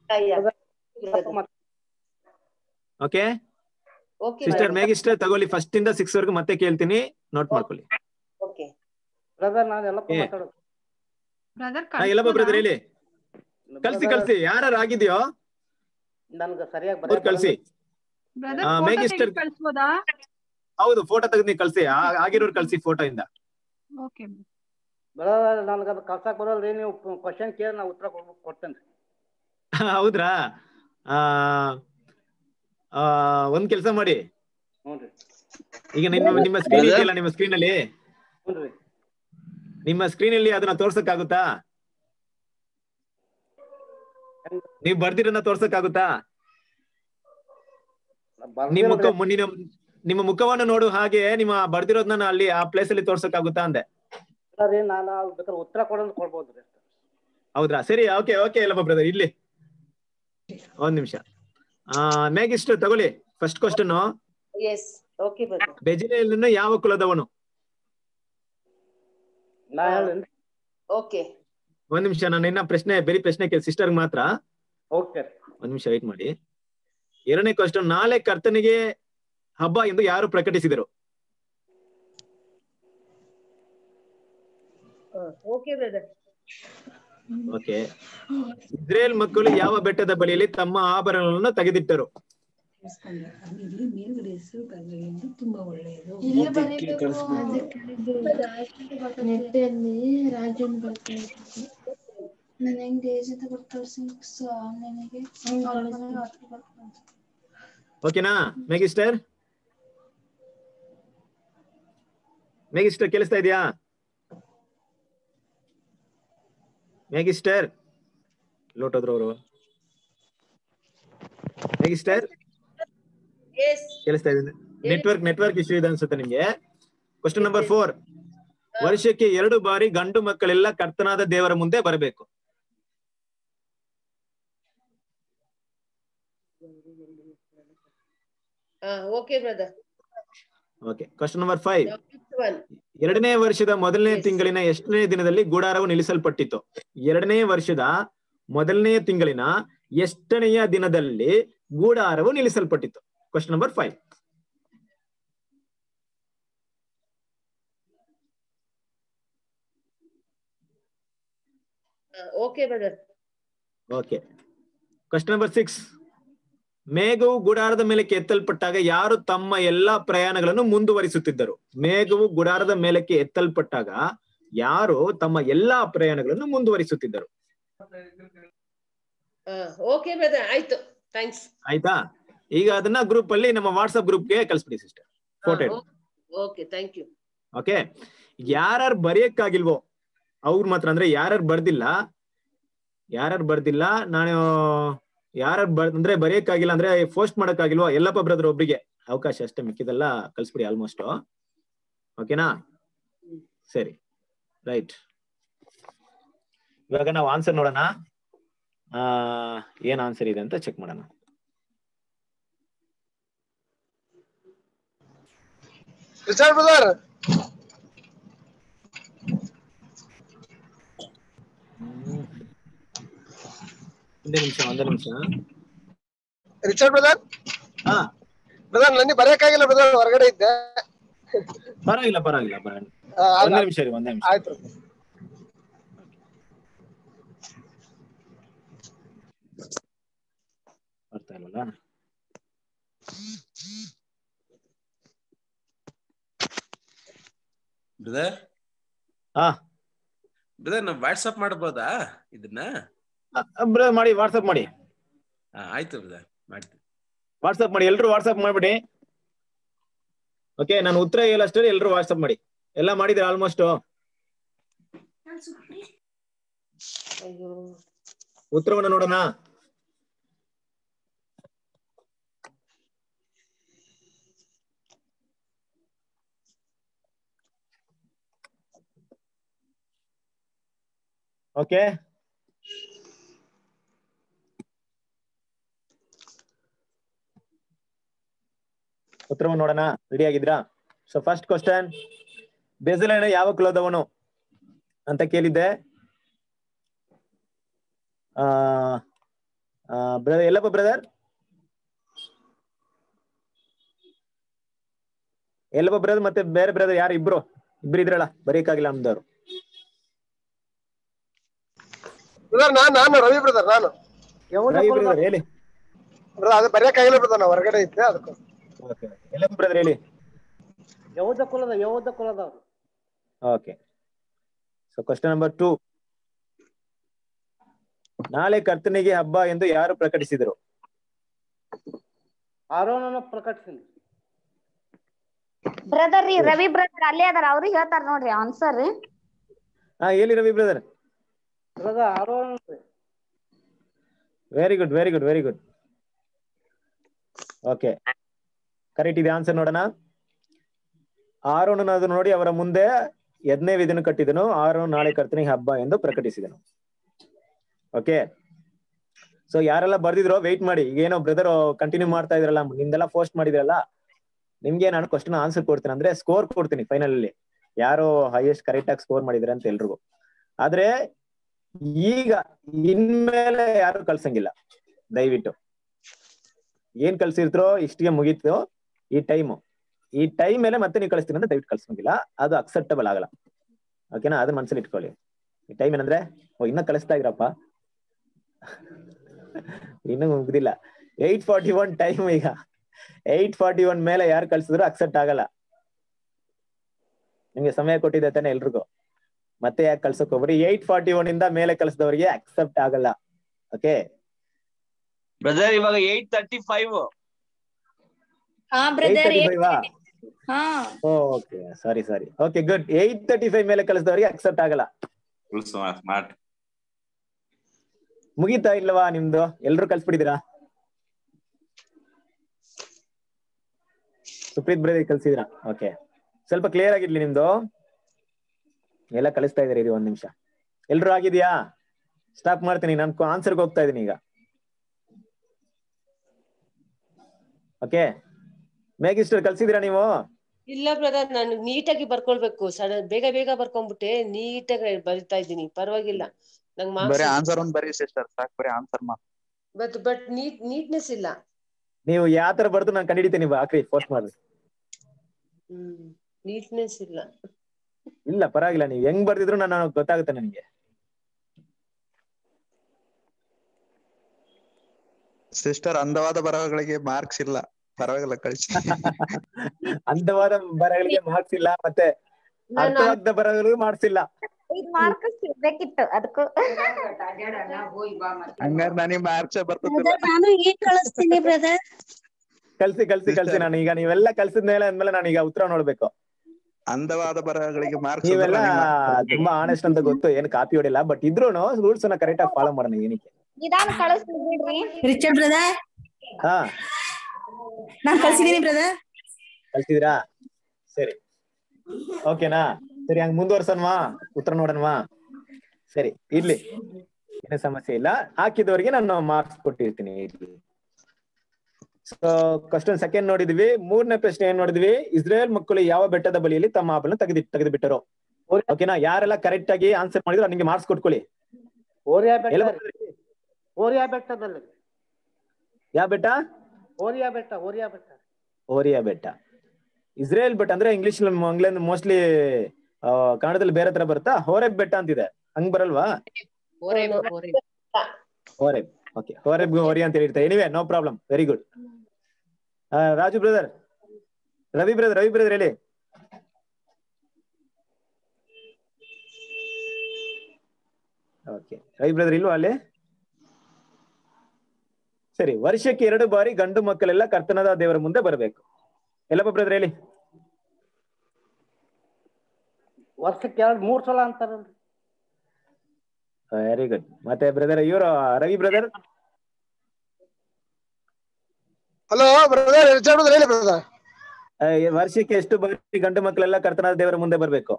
okay okay sister Maggie sister ತಗೊಳ್ಳಿ ಫಸ್ಟ್ ಇಂದ ಸಿಕ್ಸ್ ವರೆಗೂ ಮತ್ತೆ ಕೇಳ್ತೀನಿ ನೋಟ್ ಮಾಡ್ಕೊಳ್ಳಿ ಓಕೆ ಬ್ರದರ್ ನಾನು ಎಲ್ಲ ಏ. ಮಾತಾಡೋದು ಬ್ರದರ್ ಹಾ ಎಲ್ಲಪ್ಪ ಬ್ರದರ್ ಹೇಳಿ ಕಳ್ಸಿ ಕಳ್ಸಿ ಯಾರು ಆಗಿದ್ಯೋ ನನ್ಗೆ ಸರಿಯಾಗಿ ಅವ್ರು ಕಳ್ಸಿ ಬ್ರದರ್ ಆ, ಫೋಟೋ ಮೇಗಿಸ್ಟರ್- ತೆಗೆದು ಕಳ್ಸ್ಬೋದಾ ಹೌದು ಫೋಟೋ ತೆಗೆದು ನೀವು ಕಳ್ಸಿ ಆ- ಆಗಿರೋರು ಕಳ್ಸಿ ಫೋಟೋ ಇಂದ ಓಕೆ ನನ್ಗೆ ಅದು ಕಳ್ಸಕ್ ಬರಲ್ರಿ ನೀವು ಕ್ವಶನ್ ಕೇಳಿ ನಾ ಉತ್ತರ ಕೊಡ್ ಕೊಡ್ತೇನೆ ಹೌದ್ರಾ ಆ ಆ, ಒಂದ್ ಕೆಲಸ ಮಾಡಿ ಹ್ಞೂ ರೀ ಈಗ ನಿಮ್ಮ ನಿಮ್ಮ ಸ್ಕ್ರೀನ್ Brother? ಇದೆಯಲ್ಲ ನಿಮ್ಮ ಸ್ಕ್ರೀನ್ ಅಲ್ಲಿ ಹ್ಞೂ ರೀ ನಿಮ್ಮ ಸ್ಕ್ರೀನ್ ಅಲ್ಲಿ ಅದನ್ನ ತೋರ್ಸಕ್ಕಾಗುತ್ತಾ ನೀವು ಬರ್ದಿರೋದನ್ನ ತೋರ್ಸಕ್ಕಾಗುತ್ತಾ ನಿಮ್ಮ ಮುಖ ನಿಮ್ಮ ನಿಮ್ಮ ಮುಖವನ್ನು ನೋಡು ಹಾಗೆ ನಿಮ್ಮ ಬರ್ದಿರೋದನ್ನ ಅಲ್ಲಿ ಆ ಪ್ಲೇಸ್ ಅಲ್ಲಿ ತೋರ್ಸಕ್ಕಾಗುತ್ತಾ ಅಂದೆ ರೀ ನಾನು ಬೇಕಾದ್ರೆ ಉತ್ತರ ಕೊಡೋದು ಕೊಡ್ಬೋದು ರೀ ಹೌದ್ರಾ ಸರಿ ಓಕೆ ಓಕೆ ಎಲ್ಲಪ್ಪ ಬ್ರದರ್ ಇಲ್ಲಿ ಒಂದ್ ನಿಮಿಷ ಆ ಮೇಗಿಷ್ಟು ತಗೊಳ್ಳಿ first question yes okay brother ಬೆಜಿಲೇಲನ್ನು ಯಾವ ಕುಲದವನು ನಾ ಹೇಳೇನ್ರಿ ಓಕೆ ಒಂದ್ ನಿಮಿಷ ನಾನು ಇನ್ನ ಪ್ರಶ್ನೆ ಬೇರೆ ಪ್ರಶ್ನೆ ಕೇಳಿ ಸಿಸ್ಟರ್ ಮಾತ್ರ ಓಕೆ ಒಂದ್ ನಿಮಿಷ ವೆಯ್ಟ್ ಮಾಡಿ ಎರಡನೇ ಕ್ವಶನ್ ನಾಳೆ ಕರ್ತನಿಗೆ ಹಬ್ಬ ಎಂದು ಯಾರು ಪ್ರಕಟಿಸಿದರು ಓಕೆ ಬ್ರದರ್ ಓಕೆ ಇಸ್ರೇಲ್ ಮಕ್ಕಳು ಯಾವ ಬೆಟ್ಟದ ಬಳಿಯಲ್ಲಿ ತಮ್ಮ ಆಭರಣಗಳನ್ನು ತೆಗೆದಿಟ್ಟರು ತುಂಬಾ ಒಳ್ಳೆಯದು ಇಲ್ಲಿ ಬರೀಬೇಕು ನೆಟ್ಟಲ್ಲಿ ರಾಜನ್ ಬರ್ತಾರೆ ನಾನು ಹೆಂಗ್ ಏಜ್ ಅಂತ ಗೊತ್ತು ನನಗೆ ಓಕೆನಾ ಮೆಗಿಸ್ಟರ್ ಮೆಗಿಸ್ಟರ್ ಕೇಳಿಸ್ತಾ ಇದೆಯಾ ಮೆಗಿಸ್ಟರ್ ಲೋಟೋದ್ರು ಅವರು ಮೆಗಿಸ್ಟರ್ ಎಸ್ ಕೇಳಿಸ್ತಾ ಇದೆ ನೆಟ್ವರ್ಕ್ ನೆಟ್ವರ್ಕ್ ಇಶ್ಯೂ ಇದೆ ಅನ್ಸುತ್ತೆ ನಿಮ್ಗೆ ಕ್ವಶನ್ ನಂಬರ್ ಫೋರ್ ವರ್ಷಕ್ಕೆ ಎರಡು ಬಾರಿ ಗಂಡು ಮಕ್ಕಳೆಲ್ಲ ಕರ್ತನಾದ ದೇವರ ಮುಂದೆ ಬರಬೇಕು okay brother okay question number five one ಎರಡನೇ ವರ್ಷದ ಮೊದಲನೇ ತಿಂಗಳಿನ ಎಷ್ಟನೇ ದಿನದಲ್ಲಿ ಗುಡಾರವು ನಿಲ್ಲಿಸಲ್ಪಟ್ಟಿತು ಎರಡನೇ ವರ್ಷದ ಮೊದಲನೇ ತಿಂಗಳಿನ ಎಷ್ಟನೆಯ ದಿನದಲ್ಲಿ ಗೂಡಾರವು ನಿಲ್ಲಿಸಲ್ಪಟ್ಟಿತು question number five okay brother okay question number six ಮೇಘವು ಗುಡಾರದ ಮೇಲಕ್ಕೆ ಎತ್ತಲ್ಪಟ್ಟಾಗ ಯಾರು ತಮ್ಮ ಎಲ್ಲಾ ಪ್ರಯಾಣಗಳನ್ನು ಮುಂದುವರಿಸುತ್ತಿದ್ದರು ಮೇಘವು ಗುಡಾರದ ಮೇಲಕ್ಕೆ ಎತ್ತಲ್ಪಟ್ಟಾಗ ಯಾರು ತಮ್ಮ ಎಲ್ಲಾ ಪ್ರಯಾಣಗಳನ್ನು ಮುಂದುವರಿಸುತ್ತಿದ್ದರು ಓಕೆ ಬ್ರದರ್ ಆಯ್ತು ಥ್ಯಾಂಕ್ಸ್ ಆಯ್ತಾ ಈಗ ಅದನ್ನ ಗ್ರೂಪ್ ಅಲ್ಲಿ ನಮ್ಮ ವಾಟ್ಸ್ಆಪ್ ಗ್ರೂಪ್ಗೆ ಕಳಿಸ್ಬಿಡಿ sister photo okay thank you okay ಯಾರ್ಯಾರು ಬರೆಯಕ್ಕಾಗಿಲ್ವೋ ಅವ್ರ ಮಾತ್ರ ಅಂದ್ರೆ ಯಾರ್ಯಾರು ಬರ್ದಿಲ್ಲ ಯಾರ್ಯಾರು ಬರ್ದಿಲ್ಲ ನಾನು ಯಾರ್ಯಾರು ಬರ್ ಅಂದ್ರೆ ಬರೆಯಕ್ಕಾಗಿಲ್ಲ ಅಂದ್ರೆ ಪೋಸ್ಟ್ ಮಾಡಕ್ಕಾಗಿಲ್ವೋ ಎಲ್ಲಪ್ಪ ಬ್ರದರ್ ಒಬ್ರಿಗೆ ಅವಕಾಶ ಅಷ್ಟೇ ಮಿಕ್ಕಿದೆಲ್ಲ ಕಳ್ಸ್ಬಿಡಿ ಆಲ್ಮೋಸ್ಟ್ ಓಕೆನಾ ಸರಿ ರೈಟ್ ಇವಾಗ ನಾವು ಆನ್ಸರ್ ನೋಡೋಣ ಆ ಏನ್ ಆನ್ಸರ್ ಇದೆ ಅಂತ ಚೆಕ್ ಮಾಡೋಣ ರಿಚರ್ಡ್ ಬ್ರದರ್ ಒಂದೇ ನಿಮಿಷ ಒಂದೇ ನಿಮಿಷ ರಿಚರ್ಡ್ ಬ್ರದರ್ ಹಾ ಬ್ರದರ್ ನನಗೆ ಬರೆಯಕ್ಕಾಗಿಲ್ಲ ಬ್ರದರ್ ಹೊರಗಡೆ ಇದ್ದೆ ಪರವಾಗಿಲ್ಲ ಪರವಾಗಿಲ್ಲ ಪರವಾಗಿಲ್ಲ ಆ, ಅಲ್ಲ. ಒಂದೇ ನಿಮಿಷ ರೀ ಒಂದೇ ನಿಮಿಷ ಆಯ್ತು ಬರ್ತಾ ಇಲ್ವಲ್ಲ ಬ್ರದರ್ ಹಾ ಬ್ರದರ್ ನಾವು ವಾಟ್ಸಪ್ ಮಾಡ್ಬೋದಾ ಇದನ್ನ ಬ್ರದರ್ ಮಾಡಿ ವಾಟ್ಸಪ್ ಮಾಡಿ ಹಾ ಆಯ್ತು ಬ್ರದರ್ ಮಾಡ್ತೀನಿ ವಾಟ್ಸಪ್ ಮಾಡಿ ಎಲ್ರು ವಾಟ್ಸಪ್ ಮಾಡ್ಬಿಡಿ ಓಕೆ ನಾನು ಉತ್ತರ ಹೇಳಷ್ಟೇ ಎಲ್ರು ವಾಟ್ಸಪ್ ಮಾಡಿ ಎಲ್ಲ ಮಾಡಿದ್ರೆ ಆಲ್ಮೋಸ್ಟ್ ಅಯ್ಯೋ ಉತ್ತರವನ್ನು ನೋಡೋಣ ಓಕೆ ಉತ್ತರವನ್ನು ನೋಡೋಣ ರೆಡಿ ಆಗಿದ್ರಾ ಸೊ ಫಸ್ಟ್ ಕ್ವಶನ್ ಬೆಜಲೈನ ಯಾವ ಕುಲದವನು ಅಂತ ಕೇಳಿದ್ದೆ ಆ ಬ್ರದರ್ ಎಲ್ಲಪ್ಪ ಬ್ರದರ್ ಎಲ್ಲಪ್ಪ ಬ್ರದರ್ ಮತ್ತೆ ಬೇರೆ ಬ್ರದರ್ ಯಾರು ಇಬ್ರು ಇಬ್ರು ಇದ್ರಲ್ಲ ಬರೀಕಾಗಿಲ್ಲ ನಮ್ದವ್ರು ಬ್ರದರ್ ನಾನು ನಾನು ರವಿ ಬ್ರದರ್ ನಾನು ರವಿ ಬ್ರದರ್ ಹೇಳಿ ಬ್ರದರ್ ಅದು ಬರೆಯಕ್ಕಾಗಿಲ್ಲ ಬ್ರದರ್ ನಾ ಹೊರಗಡೆ ಇದ್ದೆ ಅದಕ್ಕೆ ಓಕೆ ಎಲ್ಲ ಬ್ರದರ್ ಹೇಳಿ ಯಹೂದ ಕುಲದ ಯಹೂದ ಕುಲದವ್ರು okay so question number two ನಾಳೆ ಕರ್ತನಿಗೆ ಹಬ್ಬ ಎಂದು ಯಾರು ಪ್ರಕಟಿಸಿದರು ಆರೋನನ್ನು ಪ್ರಕಟಿಸಿನಿ ಬ್ರದರ್ ರೀ ರವಿ ಬ್ರದರ್ ಅಲ್ಲೇ ಅದಾರ ಅವ್ರಿಗೆ ಹೇಳ್ತಾರ ನೋಡ್ರಿ ಆನ್ಸರ್ ಹಾ ಹೇಳಿ Ravi brother brother Aaron very good very good very good okay correct ಇದೆ ಆನ್ಸರ್ ನೋಡೋಣ ಆರೋನನ ನೋಡಿ ಅವರ ಮುಂದೆ ಎದನೇ ವಿಧಿನ ಕಟ್ಟಿದನು ಆರೋನ್ ನಾಳೆ ಕರ್ತನಿಗೆ ಹಬ್ಬ ಎಂದು ಪ್ರಕಟಿಸಿದನು ಓಕೆ ಸೊ ಯಾರೆಲ್ಲ ಬರ್ದಿದ್ರೋ ವೆಯ್ಟ್ ಮಾಡಿ ಈಗ ಏನೋ ಬ್ರದರ್ ಕಂಟಿನ್ಯೂ ಮಾಡ್ತಾ ಇದ್ರಲ್ಲ ನಿಮ್ದೆಲ್ಲ ಪೋಸ್ಟ್ ಮಾಡಿದ್ರಲ್ಲ ನಿಮ್ಗೆ ನಾನು ಕ್ವಶನ್ ಆನ್ಸರ್ ಕೊಡ್ತೀನಿ ಅಂದ್ರೆ ಸ್ಕೋರ್ ಕೊಡ್ತೀನಿ ಫೈನಲ್ ಅಲ್ಲಿ ಯಾರು ಹೈಯೆಸ್ಟ್ ಕರೆಕ್ಟ್ ಆಗಿ ಸ್ಕೋರ್ ಮಾಡಿದ್ರೆ ಅಂತ ಎಲ್ರಿಗೂ ಆದ್ರೆ ಈಗ ಇನ್ಮೇಲೆ ಯಾರು ಕಳ್ಸಂಗಿಲ್ಲ ದಯವಿಟ್ಟು ಏನ್ ಕಳ್ಸಿರ್ತೀರೋ ಇಷ್ಟಿಗೆ ಮುಗೀತು ಈ ಟೈಮ್ ಈ ಟೈಮ್ ಮೇಲೆ ಮತ್ತೆ ನೀವು ಕಳಿಸ್ತೀನಿ ಅಂತ ದಯವಿಟ್ಟು ಕಳ್ಸಂಗಿಲ್ಲ ಅದು ಅಕ್ಸೆಪ್ಟಬಲ್ ಆಗಲ್ಲ ಓಕೆನಾ ಅದನ್ನ ಮನ್ಸಲ್ಲಿ ಇಟ್ಕೊಳ್ಳಿ ಈ ಟೈಮ್ ಏನಂದ್ರೆ ಓ ಇನ್ನ ಕಳಿಸ್ತಾ ಇದ್ರಪ್ಪ ಇನ್ನು ಮುಗ್ದಿಲ್ಲ ಏಟ್ ಫಾರ್ಟಿ ಒನ್ ಟೈಮ್ ಈಗ ಏಟ್ ಫಾರ್ಟಿ ಒನ್ ಮೇಲೆ ಯಾರು ಕಳ್ಸಿದ್ರು ಅಕ್ಸೆಪ್ಟ್ ಆಗಲ್ಲ ನಿಮ್ಗೆ ಸಮಯ ಕೊಟ್ಟಿದೆ ತಾನೆ ಎಲ್ರಿಗೂ ಮತ್ತೆ ಯಾಕೆ ಕಳ್ಸಕ್ ಹೋಗ್ಬೇಡಿ ಏಟ್ ಫಾರ್ಟಿ ಒನ್ ಇಂದ ಮೇಲೆ ಕಳ್ಸಿದವರಿಗೆ ಅಕ್ಸೆಪ್ಟ್ ಆಗಲ್ಲ ಓಕೆ ಬ್ರದರ್ ಇವಾಗ ಏಟ್ ತರ್ಟಿ ಫೈವ್ ಹಾ ಏಟ್ ಬ್ರದರ್ ತರ್ಟಿ ಫೈವ್ ಹಾ okay sorry sorry okay good eight thirty five ಮೇಲೆ ಕಳಿಸಿದವರಿಗೆ ಅಕ್ಸೆಪ್ಟ್ ಆಗಲ್ಲ ಸ್ಮಾರ್ಟ್ ಮುಗೀತಾ ಇಲ್ವಾ ನಿಮ್ದು ಎಲ್ರು ಕಳ್ಸ್ಬಿಟ್ಟಿದ್ದೀರಾ ಸುಪ್ರೀತ್ ಬ್ರದರ್ ಕಳ್ಸಿದ್ರಾ ಓಕೆ ಸ್ವಲ್ಪ ಕ್ಲಿಯರ್ ಆಗಿರ್ಲಿ ನಿಮ್ದು ಎಲ್ಲ ಕಳಿಸ್ತಾ ಇದೀರಿ ಇರಿ ಒಂದ್ ನಿಮಿಷ ಎಲ್ರು ಆಗಿದ್ಯಾ ಸ್ಟಾಪ್ ಮಾಡ್ತೀನಿ ನಾನು ಆನ್ಸರ್ಗೆ ಹೋಗ್ತಾ ಇದೀನಿ ಈಗ ಓಕೆ ಮೇಗಿಸ್ಟರ್ ಕಳ್ಸಿದೀರಾ ನೀವು ಇಲ್ಲ ಬ್ರದರ್ ನಾನು ನೀಟಾಗಿ ಬರ್ಕೊಳ್ಬೇಕು ಸಡನ್ ಬೇಗ ಬೇಗ ಬರ್ಕೊಂಡ್ಬಿಟ್ಟೆ ನೀಟಾಗಿ ಬರಿತಾ ಇದ್ದೀನಿ ಪರವಾಗಿಲ್ಲ ನಂಗ್ ಬರೀ ಮಾರ್ಕ್ಸ್ ಆನ್ಸರ್ ಒಂದ್ ಬರೀ ಸಿಸ್ಟರ್ ಸಾಕ್ ಬರೀ ಆನ್ಸರ್ ಮಾ ಬಟ್ ಬಟ್ ನೀಟ್ ನೀಟ್ನೆಸ್ ಇಲ್ಲ ನೀವು ಯಾವ ತರ ಬರ್ದು ನಾನು ಕಂಡಿಡಿತೀನಿ ಹಾಕ್ರಿ ಪೋಸ್ಟ್ ಮಾಡ್ರಿ ಹ್ಮ್ ನೀಟ್ನೆಸ್ ಇಲ್ಲ ಇಲ್ಲ ಪರವಾಗಿಲ್ಲ ನೀವು ಹೆಂಗ್ ಬರ್ದಿದ್ರು ನಾನು ಗೊತ್ತಾಗುತ್ತೆ ನನಗೆ ಸಿಸ್ಟರ್ ಅಂದವಾದ ಬರಹಗಳಿಗೆ ಮಾರ್ಕ್ಸ್ ಇಲ್ಲ ಪರವಾಗಿಲ್ಲ ಕಳಿಸಿ ಅಂದವಾದ ಬರಹಗಳಿಗೆ ಮಾರ್ಕ್ಸ್ ಇಲ್ಲ ಮತ್ತೆ ನಾನು- ಅರ್ಥವಾದ ಬರಹಗಳಿಗೂ ಮಾರ್ಕ್ಸ್ ಇಲ್ಲ ಐದ್ ಮಾರ್ಕ್ ಸಿಗ್ಬೇಕಿತ್ತು ಅದಕ್ಕೂ ಹಂಗಾರೆ ನನಗೆ ಮಾರ್ಕ್ಸ್ ಬರ್ತಿಲ್ಲ ನಾನು ಈಗ ಕಳಿಸ್ತೀನಿ ಬ್ರದರ್ ಕಲ್ಸಿ ಕಲ್ಸಿ ಕಲ್ಸಿ ನಾನು ಈಗ ನೀವೆಲ್ಲ ಕಲ್ಸಿದ್ಮೇಲೆ ಅಂದ್ಮೇಲೆ ನಾನು ಈಗ ಉತ್ತರ ನೋಡ್ಬೇಕು ಅಂದವಾದ ಬರಹಗಳಿಗೆ ಮಾರ್ಕ್ಸ್ ನೀವೆಲ್ಲ ತುಂಬಾ ಆನೆಸ್ಟ್ ಅಂತ ಗೊತ್ತು ಏನ್ ಕಾಪಿ ಹೊಡಿಲ್ಲ ಬಟ್ ಇದ್ರೂನು ರೂಲ್ಸ್ ಅನ್ನ ಕರೆಕ್ಟ್ ಆಗಿ ಫಾಲೋ ಮಾಡೋಣ ಏನಕ್ಕೆ ನಿಧಾನ ಕಳಿಸ್ತೀನಿ ಬಿಡ್ರಿ ರಿಚರ್ಡ್ ಬ್ರದರ್ ಹಾ ನಾನ್ ಕಳ್ಸಿದೀನಿ ಬ್ರದರ್ ಕಲ್ಸಿದಿರಾ ಸರಿ ಓಕೆನಾ ಸರಿ ಹಂಗ್ ಮುಂದುವರ್ಸನ್ವಾ ಉತ್ತರ ನೋಡನ್ವಾ ಸರಿ ಇರ್ಲಿ ಏನು ಸಮಸ್ಯೆ ಇಲ್ಲ ಹಾಕಿದವರಿಗೆ ನಾನು ಮಾರ್ಕ್ಸ್ ಕೊಟ್ಟಿರ್ತೀನಿ ಇರ್ಲಿ ಸೊ ಕ್ವಶನ್ ಸೆಕೆಂಡ್ ನೋಡಿದ್ವಿ ಮೂರನೇ ಪ್ರಶ್ನೆ ಏನ್ ನೋಡಿದ್ವಿ ಇಸ್ರೇಲ್ ಮಕ್ಕಳು ಯಾವ ಬೆಟ್ಟದ ಬಳಿಯಲ್ಲಿ ತಮ್ಮ ಆಪಲ್ನ ತೆಗೆದು ತೆಗೆದು ಬಿಟ್ಟರು ಓಕೆನಾ ಯಾರೆಲ್ಲ ಕರೆಕ್ಟ್ ಆಗಿ ಆನ್ಸರ್ ಮಾಡಿದ್ರು ನಿಮ್ಗೆ ಮಾರ್ಕ್ಸ್ ಕೊಟ್ಕೊಳ್ಳಿ ಓರಿಯಾ ಎಲ್ಲ ಬೆಟ್ಟ ಓರಿಯಾ ಬೆಟ್ಟದಲ್ಲಿ ಯಾವ ಬೆಟ್ಟ ಓರಿಯಾ ಬೆಟ್ಟ ಓರಿಯಾ ಬೆಟ್ಟ ಓರಿಯಾ ಬೆಟ್ಟ ಇಸ್ರೇಲ್ ಬೆಟ್ಟ ಅಂದ್ರೆ ಇಂಗ್ಲಿಷ್ ಮಂಗ್ಲೆಂದ್ ಮೋಸ್ಟ್ಲಿ ಕನ್ನಡದಲ್ಲಿ ಬೇರೆ ತರ ಬರುತ್ತಾ ಹೋರೆಬ್ ಬೆಟ್ಟ ಅಂತಿದೆ ಹಂಗ್ ಬರಲ್ವಾ ಹೋರೆಬ್ ಓಕೆ ಹೋರೆಬ್ ಹೋರಿ ಅಂತ ಹೇಳಿರ್ತಾರೆ anyway no problem very good Raju brother Ravi brother Ravi brother ಹೇಳಿ ಓಕೆ ರವಿ ಬ್ರದರ್ ಇಲ್ವಾ ಅಲ್ಲಿ ಸರಿ ವರ್ಷಕ್ಕೆ ಎರಡು ಬಾರಿ ಗಂಡು ಮಕ್ಕಳೆಲ್ಲ ಕರ್ತನದ ದೇವರ ಮುಂದೆ ಬರಬೇಕು ಎಲ್ಲಪ್ಪ ಬ್ರದರ್ ಹೇಳಿ ವರ್ಷಕ್ಕೆ ಎರಡ್ ಮೂರ್ ಸಲ ಅಂತಾರಲ್ರಿ ವೆರಿ ಗುಡ್ ಮತ್ತೆ ಬ್ರದರ್ ಇವರು Ravi brother hello brother Richard brother ಹೇಳಿ ಬ್ರದರ್ ವರ್ಷಕ್ಕೆ ಎಷ್ಟು ಬಾರಿ ಗಂಡು ಮಕ್ಕಳೆಲ್ಲ ಕರ್ತನಾದ ದೇವರ ಮುಂದೆ ಬರಬೇಕು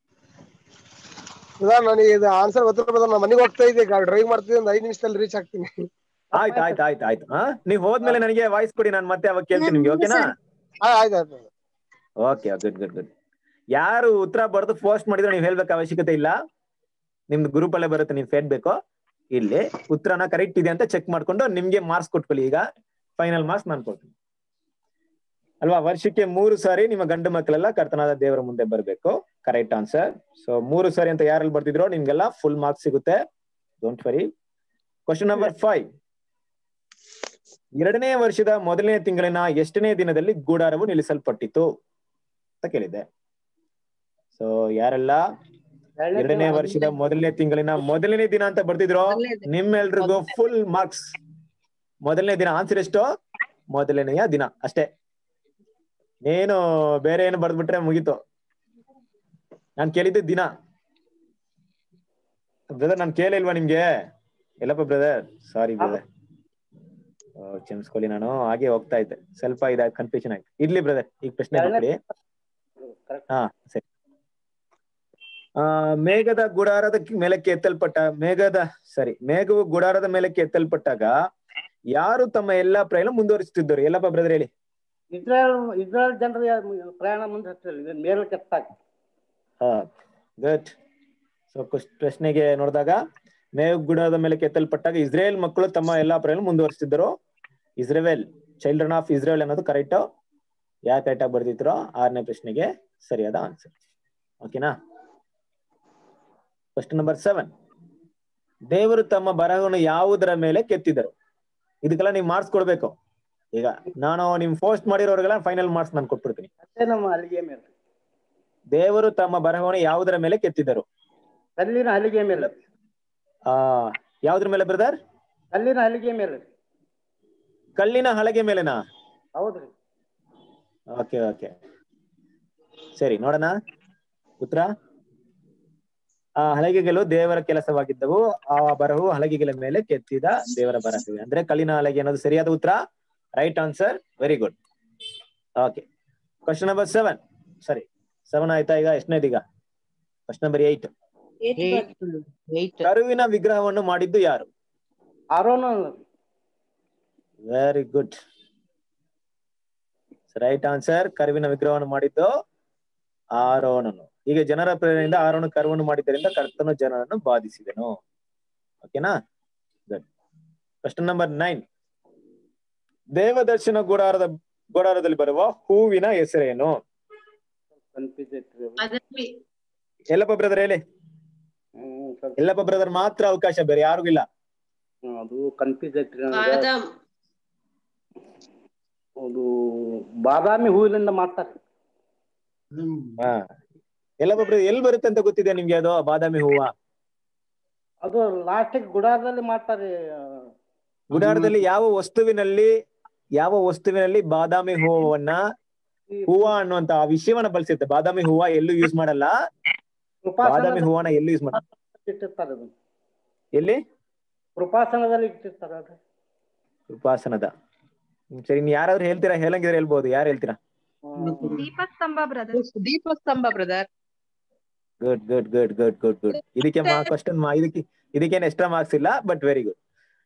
ಬ್ರದರ್ ನನಗೆ ಇದು ಆನ್ಸರ್ ಗೊತ್ತಿಲ್ಲ ಬ್ರದರ್ ನಾನು ಮನೆಗೆ ಹೋಗ್ತಾ ಇದ್ದೆ ಡ್ರೈವ್ ಮಾಡ್ತಿದ್ದೆ ಒಂದು ಐದು ನಿಮಿಷದಲ್ಲಿ ರೀಚ್ ಆಗ್ತೀನಿ ಆಯ್ತು ಆಯ್ತು ಆಯ್ತು ಆಯ್ತು ಹಾ ನೀವ್ ಹೋದ್ಮೇಲೆ ನನಗೆ ವಾಯ್ಸ್ ಕೊಡಿ ನಾನು ಮತ್ತೆ ಅವಾಗ ಕೇಳ್ತೀನಿ ನಿಮ್ಗೆ ಓಕೆನಾ ಆಯ್ತು ಆಯ್ತು ಓಕೆ ಗುಡ್ ಗುಡ್ ಗುಡ್ ಯಾರು ಉತ್ತರ ಬರೆದು ಪೋಸ್ಟ್ ಮಾಡಿದ್ರೆ ನೀವು ಹೇಳ್ಬೇಕು ಅವಶ್ಯಕತೆ ಇಲ್ಲ ನಿಮ್ದು ಗ್ರೂಪ್ ಅಲ್ಲೇ ಬರುತ್ತೆ ನೀವು ಫೇಡ್ಬೇಕು ಇಲ್ಲಿ ಉತ್ತರನ ಕರೆಕ್ಟ್ ಇದೆ ಅಂತ ಚೆಕ್ ಮಾಡ್ಕೊಂಡು ನಿಮ್ಗೆ ಮಾರ್ಕ್ಸ್ ಕೊಟ್ಕೊಳ್ಳಿ ಈಗ ಫೈನಲ್ ಮಾರ್ಕ್ಸ್ ನಾನು ಕೊಡ್ತೀನಿ ಅಲ್ವಾ ವರ್ಷಕ್ಕೆ ಮೂರು ಸಾರಿ ನಿಮ್ಮ ಗಂಡು ಮಕ್ಕಳೆಲ್ಲ ಕರ್ತನಾದ ದೇವರ ಮುಂದೆ ಬರಬೇಕು ಕರೆಕ್ಟ್ ಆನ್ಸರ್ ಸೊ ಮೂರು ಸಾರಿ ಅಂತ ಯಾರಲ್ಲಿ ಬರ್ತಿದ್ರೋ ನಿಮ್ಗೆಲ್ಲ ಫುಲ್ ಮಾರ್ಕ್ಸ್ ಸಿಗುತ್ತೆ don't worry question number five ಎರಡನೇ ವರ್ಷದ ಮೊದಲನೇ ತಿಂಗಳಿನ ಎಷ್ಟನೇ ದಿನದಲ್ಲಿ ಗೂಡಾರವು ನಿಲ್ಲಿಸಲ್ಪಟ್ಟಿತು ಅಂತ ಕೇಳಿದೆ ಸೊ ಯಾರೆಲ್ಲ ಎರಡನೇ ವರ್ಷದ ಮೊದಲನೇ ತಿಂಗಳಿನ ಮೊದಲನೇ ದಿನ ಅಂತ ಬರ್ತಿದ್ರು ನಿಮ್ಮೆಲ್ರಿಗೂ ಫುಲ್ ಮಾರ್ಕ್ಸ್ ಮೊದಲನೇ ದಿನ ಆನ್ಸರ್ ಎಷ್ಟು ಮೊದಲನೆಯ ದಿನ ಅಷ್ಟೇ ಏನು ಬೇರೆ ಏನು ಬರ್ದ್ಬಿಟ್ರೆ ಮುಗೀತು ನಾನ್ ಕೇಳಿದ್ದೆ ದಿನ ಬ್ರದರ್ ನಾನ್ ಕೇಳಿಲ್ವಾ ನಿಮ್ಗೆ ಎಲ್ಲಪ್ಪ ಬ್ರದರ್ ಸಾರಿ ಬ್ರದರ್ ಕ್ಷಮಿಸ್ಕೊಳ್ಳಿ ನಾನು ಹಾಗೆ ಹೋಗ್ತಾ ಇದ್ದೆ ಸ್ವಲ್ಪ ಇದ ಕನ್ಫ್ಯೂಷನ್ ಆಯ್ತು ಇರ್ಲಿ ಬ್ರದರ್ ಈಗ ಪ್ರಶ್ನೆ ಕೊಡಿ ಹಾ ಸರಿ ಆ ಮೇಘದ ಗುಡಾರದ ಮೇಲಕ್ಕೆ ಎತ್ತಲ್ಪಟ್ಟ ಮೇಘದ ಸರಿ ಮೇಘವು ಗುಡಾರದ ಮೇಲಕ್ಕೆ ಎತ್ತಲ್ಪಟ್ಟಾಗ ಯಾರು ತಮ್ಮ ಎಲ್ಲಾ ಪ್ರಯಾಣ ಮುಂದುವರಿಸುತ್ತಿದ್ದರು ಎಲ್ಲಪ್ಪ ಬ್ರದರ್ ಹೇಳಿ ಇಸ್ರಾಯಲ್ ಇಸ್ರಾಯಲ್ ಜನರ ಪ್ರಯಾಣ ಮುಂದೆ ಮೇಲೆ ಕೆತ್ತಾಗ ಹಾ ಗುಡ್ ಸೊ ಪ್ರಶ್ನೆಗೆ ನೋಡಿದಾಗ ಮೇಘ ಗುಡಾರದ ಮೇಲೆ ಕೆತ್ತಲ್ಪಟ್ಟಾಗ ಇಸ್ರೇಲ್ ಮಕ್ಕಳು ತಮ್ಮ ಎಲ್ಲಾ ಪ್ರಯಾಣ ಮುಂದುವರಿಸುತ್ತಿದ್ದರು ಇಸ್ರೇಲ್ ಚೈಲ್ಡ್ರನ್ ಆಫ್ ಇಸ್ರೇಲ್ ಅನ್ನೋದು ಕರೆಕ್ಟ್ ಯಾಕೆ ಕರೆಕ್ಟ್ ಆಗಿ ಬರ್ದಿದ್ರು ಆರನೇ ಪ್ರಶ್ನೆಗೆ ಸರಿಯಾದ ಆನ್ಸರ್ ಓಕೆನಾ ಕ್ವಶನ್ ನಂಬರ್ ಸೆವೆನ್ ದೇವರು ತಮ್ಮ ಬರಹವನ್ನು ಯಾವುದರ ಮೇಲೆ ಕೆತ್ತಿದರು ಇದಕ್ಕೆಲ್ಲ ನೀವು ಮಾರ್ಕ್ಸ್ ಕೊಡ್ಬೇಕು ಈಗ ನಾನು ನಿಮ್ ಪೋಸ್ಟ್ ಮಾಡಿರೋರಿಗೆಲ್ಲ ಫೈನಲ್ ಮಾರ್ಕ್ಸ್ ನಾನು ಕೊಟ್ಬಿಡ್ತೀನಿ ಅದೇ ನಮ್ಮ ಹಲಿಗೆ ಮೇಲೆ ದೇವರು ತಮ್ಮ ಬರಹವನ್ನು ಯಾವುದರ ಮೇಲೆ ಕೆತ್ತಿದರು ಕಲ್ಲಿನ ಹಲಿಗೆ ಮೇಲೆ ಆ ಯಾವ್ದ್ರ ಮೇಲೆ ಬ್ರದರ್ ಕಲ್ಲಿನ ಹಲಿಗೆ ಮೇಲೆ ಕಲ್ಲಿನ ಹಲಗೆ ಮೇಲೆನಾ ಹೌದ್ರಿ ಓಕೆ ಓಕೆ ಸರಿ ನೋಡೋಣ ಉತ್ತರ ಆ ಹಲಗೆಗಳು ದೇವರ ಕೆಲಸವಾಗಿದ್ದವು ಆ ಬರಹವು ಹಲಗೆಗಳ ಮೇಲೆ ಕೆತ್ತಿದ ದೇವರ ಬರಹವೇ ಅಂದ್ರೆ ಕಲ್ಲಿನ ಹಲಗೆ ಅನ್ನೋದು ಸರಿಯಾದ ಉತ್ತರ right answer very good okay question number seven ಸರಿ ಸೆವೆನ್ ಆಯ್ತಾ ಈಗ ಎಷ್ಟನೇದು ಈಗ ಕ್ವಶನ್ ನಂಬರ್ ಏಟ್ ಕರುವಿನ ವಿಗ್ರಹವನ್ನು ಮಾಡಿದ್ದು ಯಾರು ಆರೋನ ವೆರಿ ಗುಡ್ ರೈಟ್ ಆನ್ಸರ್ ಕರುವಿನ ವಿಗ್ರಹವನ್ನು ಮಾಡಿದ್ದು ಆರೋನನು ಈಗ ಜನರ ಪ್ರೇರಣೆಯಿಂದ ಆರೋನ ಕರುವನ್ನು ಮಾಡಿದ್ದರಿಂದ ಕರ್ತನು ಜನರನ್ನು ಬಾಧಿಸಿದನು ಓಕೆನಾ ಗುಡ್ ಕ್ವಶನ್ ನಂಬರ್ ನೈನ್ ದೇವದರ್ಶನ ಗುಡಾರದ ಗುಡಾರದಲ್ಲಿ ಬರುವ ಹೂವಿನ ಹೆಸರೇನು ಎಲ್ಲಪ್ಪ ಬ್ರದರ್ ಹೇಳಿ ಎಲ್ಲಪ್ಪ ಬ್ರದರ್ ಮಾತ್ರ ಅವಕಾಶ ಬೇರೆ ಯಾರಿಗೂ ಇಲ್ಲ ಅದು ಕನ್ಫ್ಯೂಸ್ ಐತ್ರಿ ನನಗೆ. ಬಾದಾಮ್ ಅದು ಬಾದಾಮಿ ಹೂವಿನಿಂದ ಮಾಡ್ತಾರೆ ಹಾ ಎಲ್ಲಪ್ಪ ಬ್ರದರ್ ಎಲ್ಲಿ ಬರುತ್ತೆ ಅಂತ ಗೊತ್ತಿದೆ ನಿಮ್ಗೆ ಅದು ಬಾದಾಮಿ ಹೂವ ಅದು ಲಾಸ್ಟಿಗೆ ಗುಡಾರದಲ್ಲಿ ಮಾಡ್ತಾರೆ ಗುಡಾರದಲ್ಲಿ ಯಾವ ವಸ್ತುವಿನಲ್ಲಿ ಯಾವ ವಸ್ತುವಿನಲ್ಲಿ ಬಾದಾಮಿ ಹೂವನ್ನ ಹೂವ ಅನ್ನುವಂತ ಆ ವಿಷಯವನ್ನ ಬಳಸಿರುತ್ತೆ ಬಾದಾಮಿ ಹೂವ ಎಲ್ಲೂ ಯೂಸ್ ಮಾಡಲ್ಲ ಬಾದಾಮಿ ಹೂವನ ಎಲ್ಲೂ ಯೂಸ್ ಮಾಡಲ್ಲ ಇಟ್ಟಿರ್ತಾರೆ ಅದು ಎಲ್ಲಿ ಕೃಪಾಸನದಲ್ಲಿ ಇಟ್ಟಿರ್ತಾರೆ ಅದು ಉಪಾಸನದ ಹ್ಮ್, ಸರಿ ಇನ್ ಯಾರಾದ್ರೂ ಹೇಳ್ತೀರಾ ಹೇಳಂಗಿದ್ರೆ ಹೇಳ್ಬೋದು ಯಾರು ಹೇಳ್ತೀರಾ ದೀಪಸ್ತಂಭ ಬ್ರದರ್ ದೀಪಸ್ತಂಭ brother good good good good good good ಇದಕ್ಕೆ ಕ್ವಶನ್ ಇದಕ್ಕೆ ಇದಕ್ಕೇನು ಎಕ್ಸ್ಟ್ರಾ ಮಾರ್ಕ್ಸ್ ಇಲ್ಲ ಬಟ್ ವೆರಿ ಗುಡ್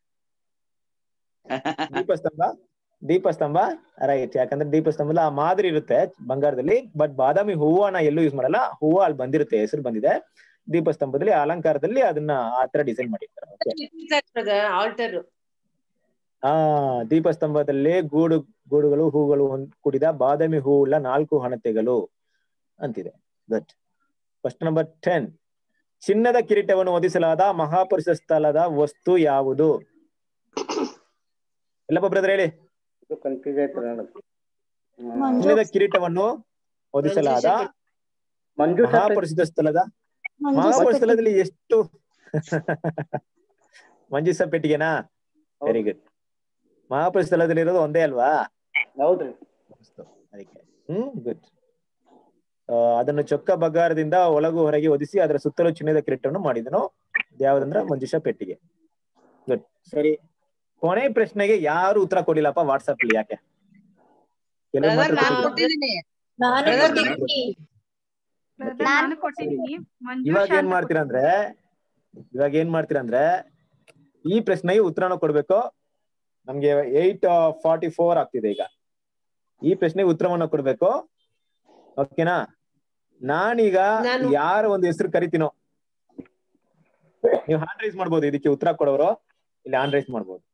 ದೀಪಸ್ತಂಭ ದೀಪಸ್ತಂಭ ರೈಟ್ ಯಾಕಂದ್ರೆ ದೀಪಸ್ತಂಭದಲ್ಲಿ ಆ ಮಾದರಿ ಇರುತ್ತೆ ಬಂಗಾರದಲ್ಲಿ ಬಟ್ ಬಾದಾಮಿ ಹೂವನ ಎಲ್ಲೂ ಯೂಸ್ ಮಾಡಲ್ಲ ಹೂವ ಅಲ್ಲಿ ಬಂದಿರುತ್ತೆ ಹೆಸರು ಬಂದಿದೆ ದೀಪಸ್ತಂಭದಲ್ಲಿ ಅಲಂಕಾರದಲ್ಲಿ ಅದನ್ನ ಆ ತರ ಡಿಸೈನ್ ಮಾಡಿರ್ತಾರೆ ಓಕೆ ಬ್ರದರ್ ಆಲ್ಟರ್ ಆ ದೀಪಸ್ತಂಭದಲ್ಲಿ ಗೂಡು ಗೂಡುಗಳು ಹೂಗಳು ಹೊಂದ್- ಕೂಡಿದ ಬಾದಾಮಿ ಹೂವುಳ್ಳ ನಾಲ್ಕು ಹಣತೆಗಳು ಅಂತಿದೆ ಗುಡ್ ಫಸ್ಟ್ ನಂಬರ್ ಟೆನ್ ಚಿನ್ನದ ಕಿರೀಟವನ್ನು ಹೊದಿಸಲಾದ ಮಹಾಪುರುಷ ಸ್ಥಳದ ವಸ್ತು ಯಾವುದು ಎಲ್ಲಪ್ಪ ಬ್ರದರ್ ಹೇಳಿ ಇದು ಕನ್ಫ್ಯೂಸ್ ಐತ್ರಿ ನನಗೆ ಚಿನ್ನದ ಕಿರೀಟವನ್ನು ಹೊದಿಸಲಾದ ಮಂಜು ಮಹಾಪುರುಷ ಸ್ಥಳದ ಮಹಾಪುರುಷ ಸ್ಥಳದಲ್ಲಿ ಎಷ್ಟು ಮಂಜುಸ ಪೆಟ್ಟಿಗೆನಾ ವೆರಿ ಗುಡ್ ಮಹಾಪುರುಷ ಸ್ಥಳದಲ್ಲಿ ಇರೋದು ಒಂದೇ ಅಲ್ವಾ ಹೌದ್ರಿ ಅದಕ್ಕೆ ಹ್ಮ್ ಗುಡ್ ಅದನ್ನು ಚೊಕ್ಕ ಬಗಾರದಿಂದ ಒಳಗು ಹೊರಗೆ ಒದಿಸಿ ಅದರ ಸುತ್ತಲೂ ಚಿನ್ನದ ಕಿರೀಟವನ್ನು ಮಾಡಿದನು ಯಾವ್ದಂದ್ರ ಮಂಜುಷ ಪೆಟ್ಟಿಗೆ ಗುಡ್ ಸರಿ ಕೊನೆ ಪ್ರಶ್ನೆಗೆ ಯಾರು ಉತ್ತರ ಕೊಡಿಲ್ಲಪ್ಪ ವಾಟ್ಸಪ್ ಅಲ್ಲಿ ಯಾಕೆ ಕೆಲವು ಮಾತ್ರ ನಾನು ಕೊಟ್ಟಿದ್ದಾರೆ. ಕೊಟ್ಟಿದ್ದೀನಿ ಬ್ರದರ್ ನಾನು ಕೊಟ್ಟಿದ್ದೀನಿ ಮಂಜು ಇವಾಗ ಏನ್ ಶಾಂತ ಮಾಡ್ತೀರಾ ಅಂದ್ರೆ ಇವಾಗ ಏನ್ ಮಾಡ್ತೀರಾ ಅಂದ್ರೆ ಈ ಪ್ರಶ್ನೆಗೆ ಉತ್ತರನ ಕೊಡ್ಬೇಕು ನಮ್ಗೆ ಏಟ್ ಫಾರ್ಟಿ ಫೋರ್ ಆಗ್ತಿದೆ ಈಗ ಈ ಪ್ರಶ್ನೆಗೆ ಉತ್ತರವನ್ನ ಕೊಡ್ಬೇಕು ಓಕೆನಾ ನಾನೀಗ ಯಾರ ಒಂದು ಹೆಸರು ಕರಿತೀನೋ ನೀವು ಹ್ಯಾಂಡ್ ರೈಸ್ ಮಾಡ್ಬೋದು ಇದಕ್ಕೆ ಉತ್ತರ ಕೊಡೋರು ಇಲ್ಲಿ ಹ್ಯಾಂಡ್ ರೈಸ್ ಮಾಡ್ಬೋದು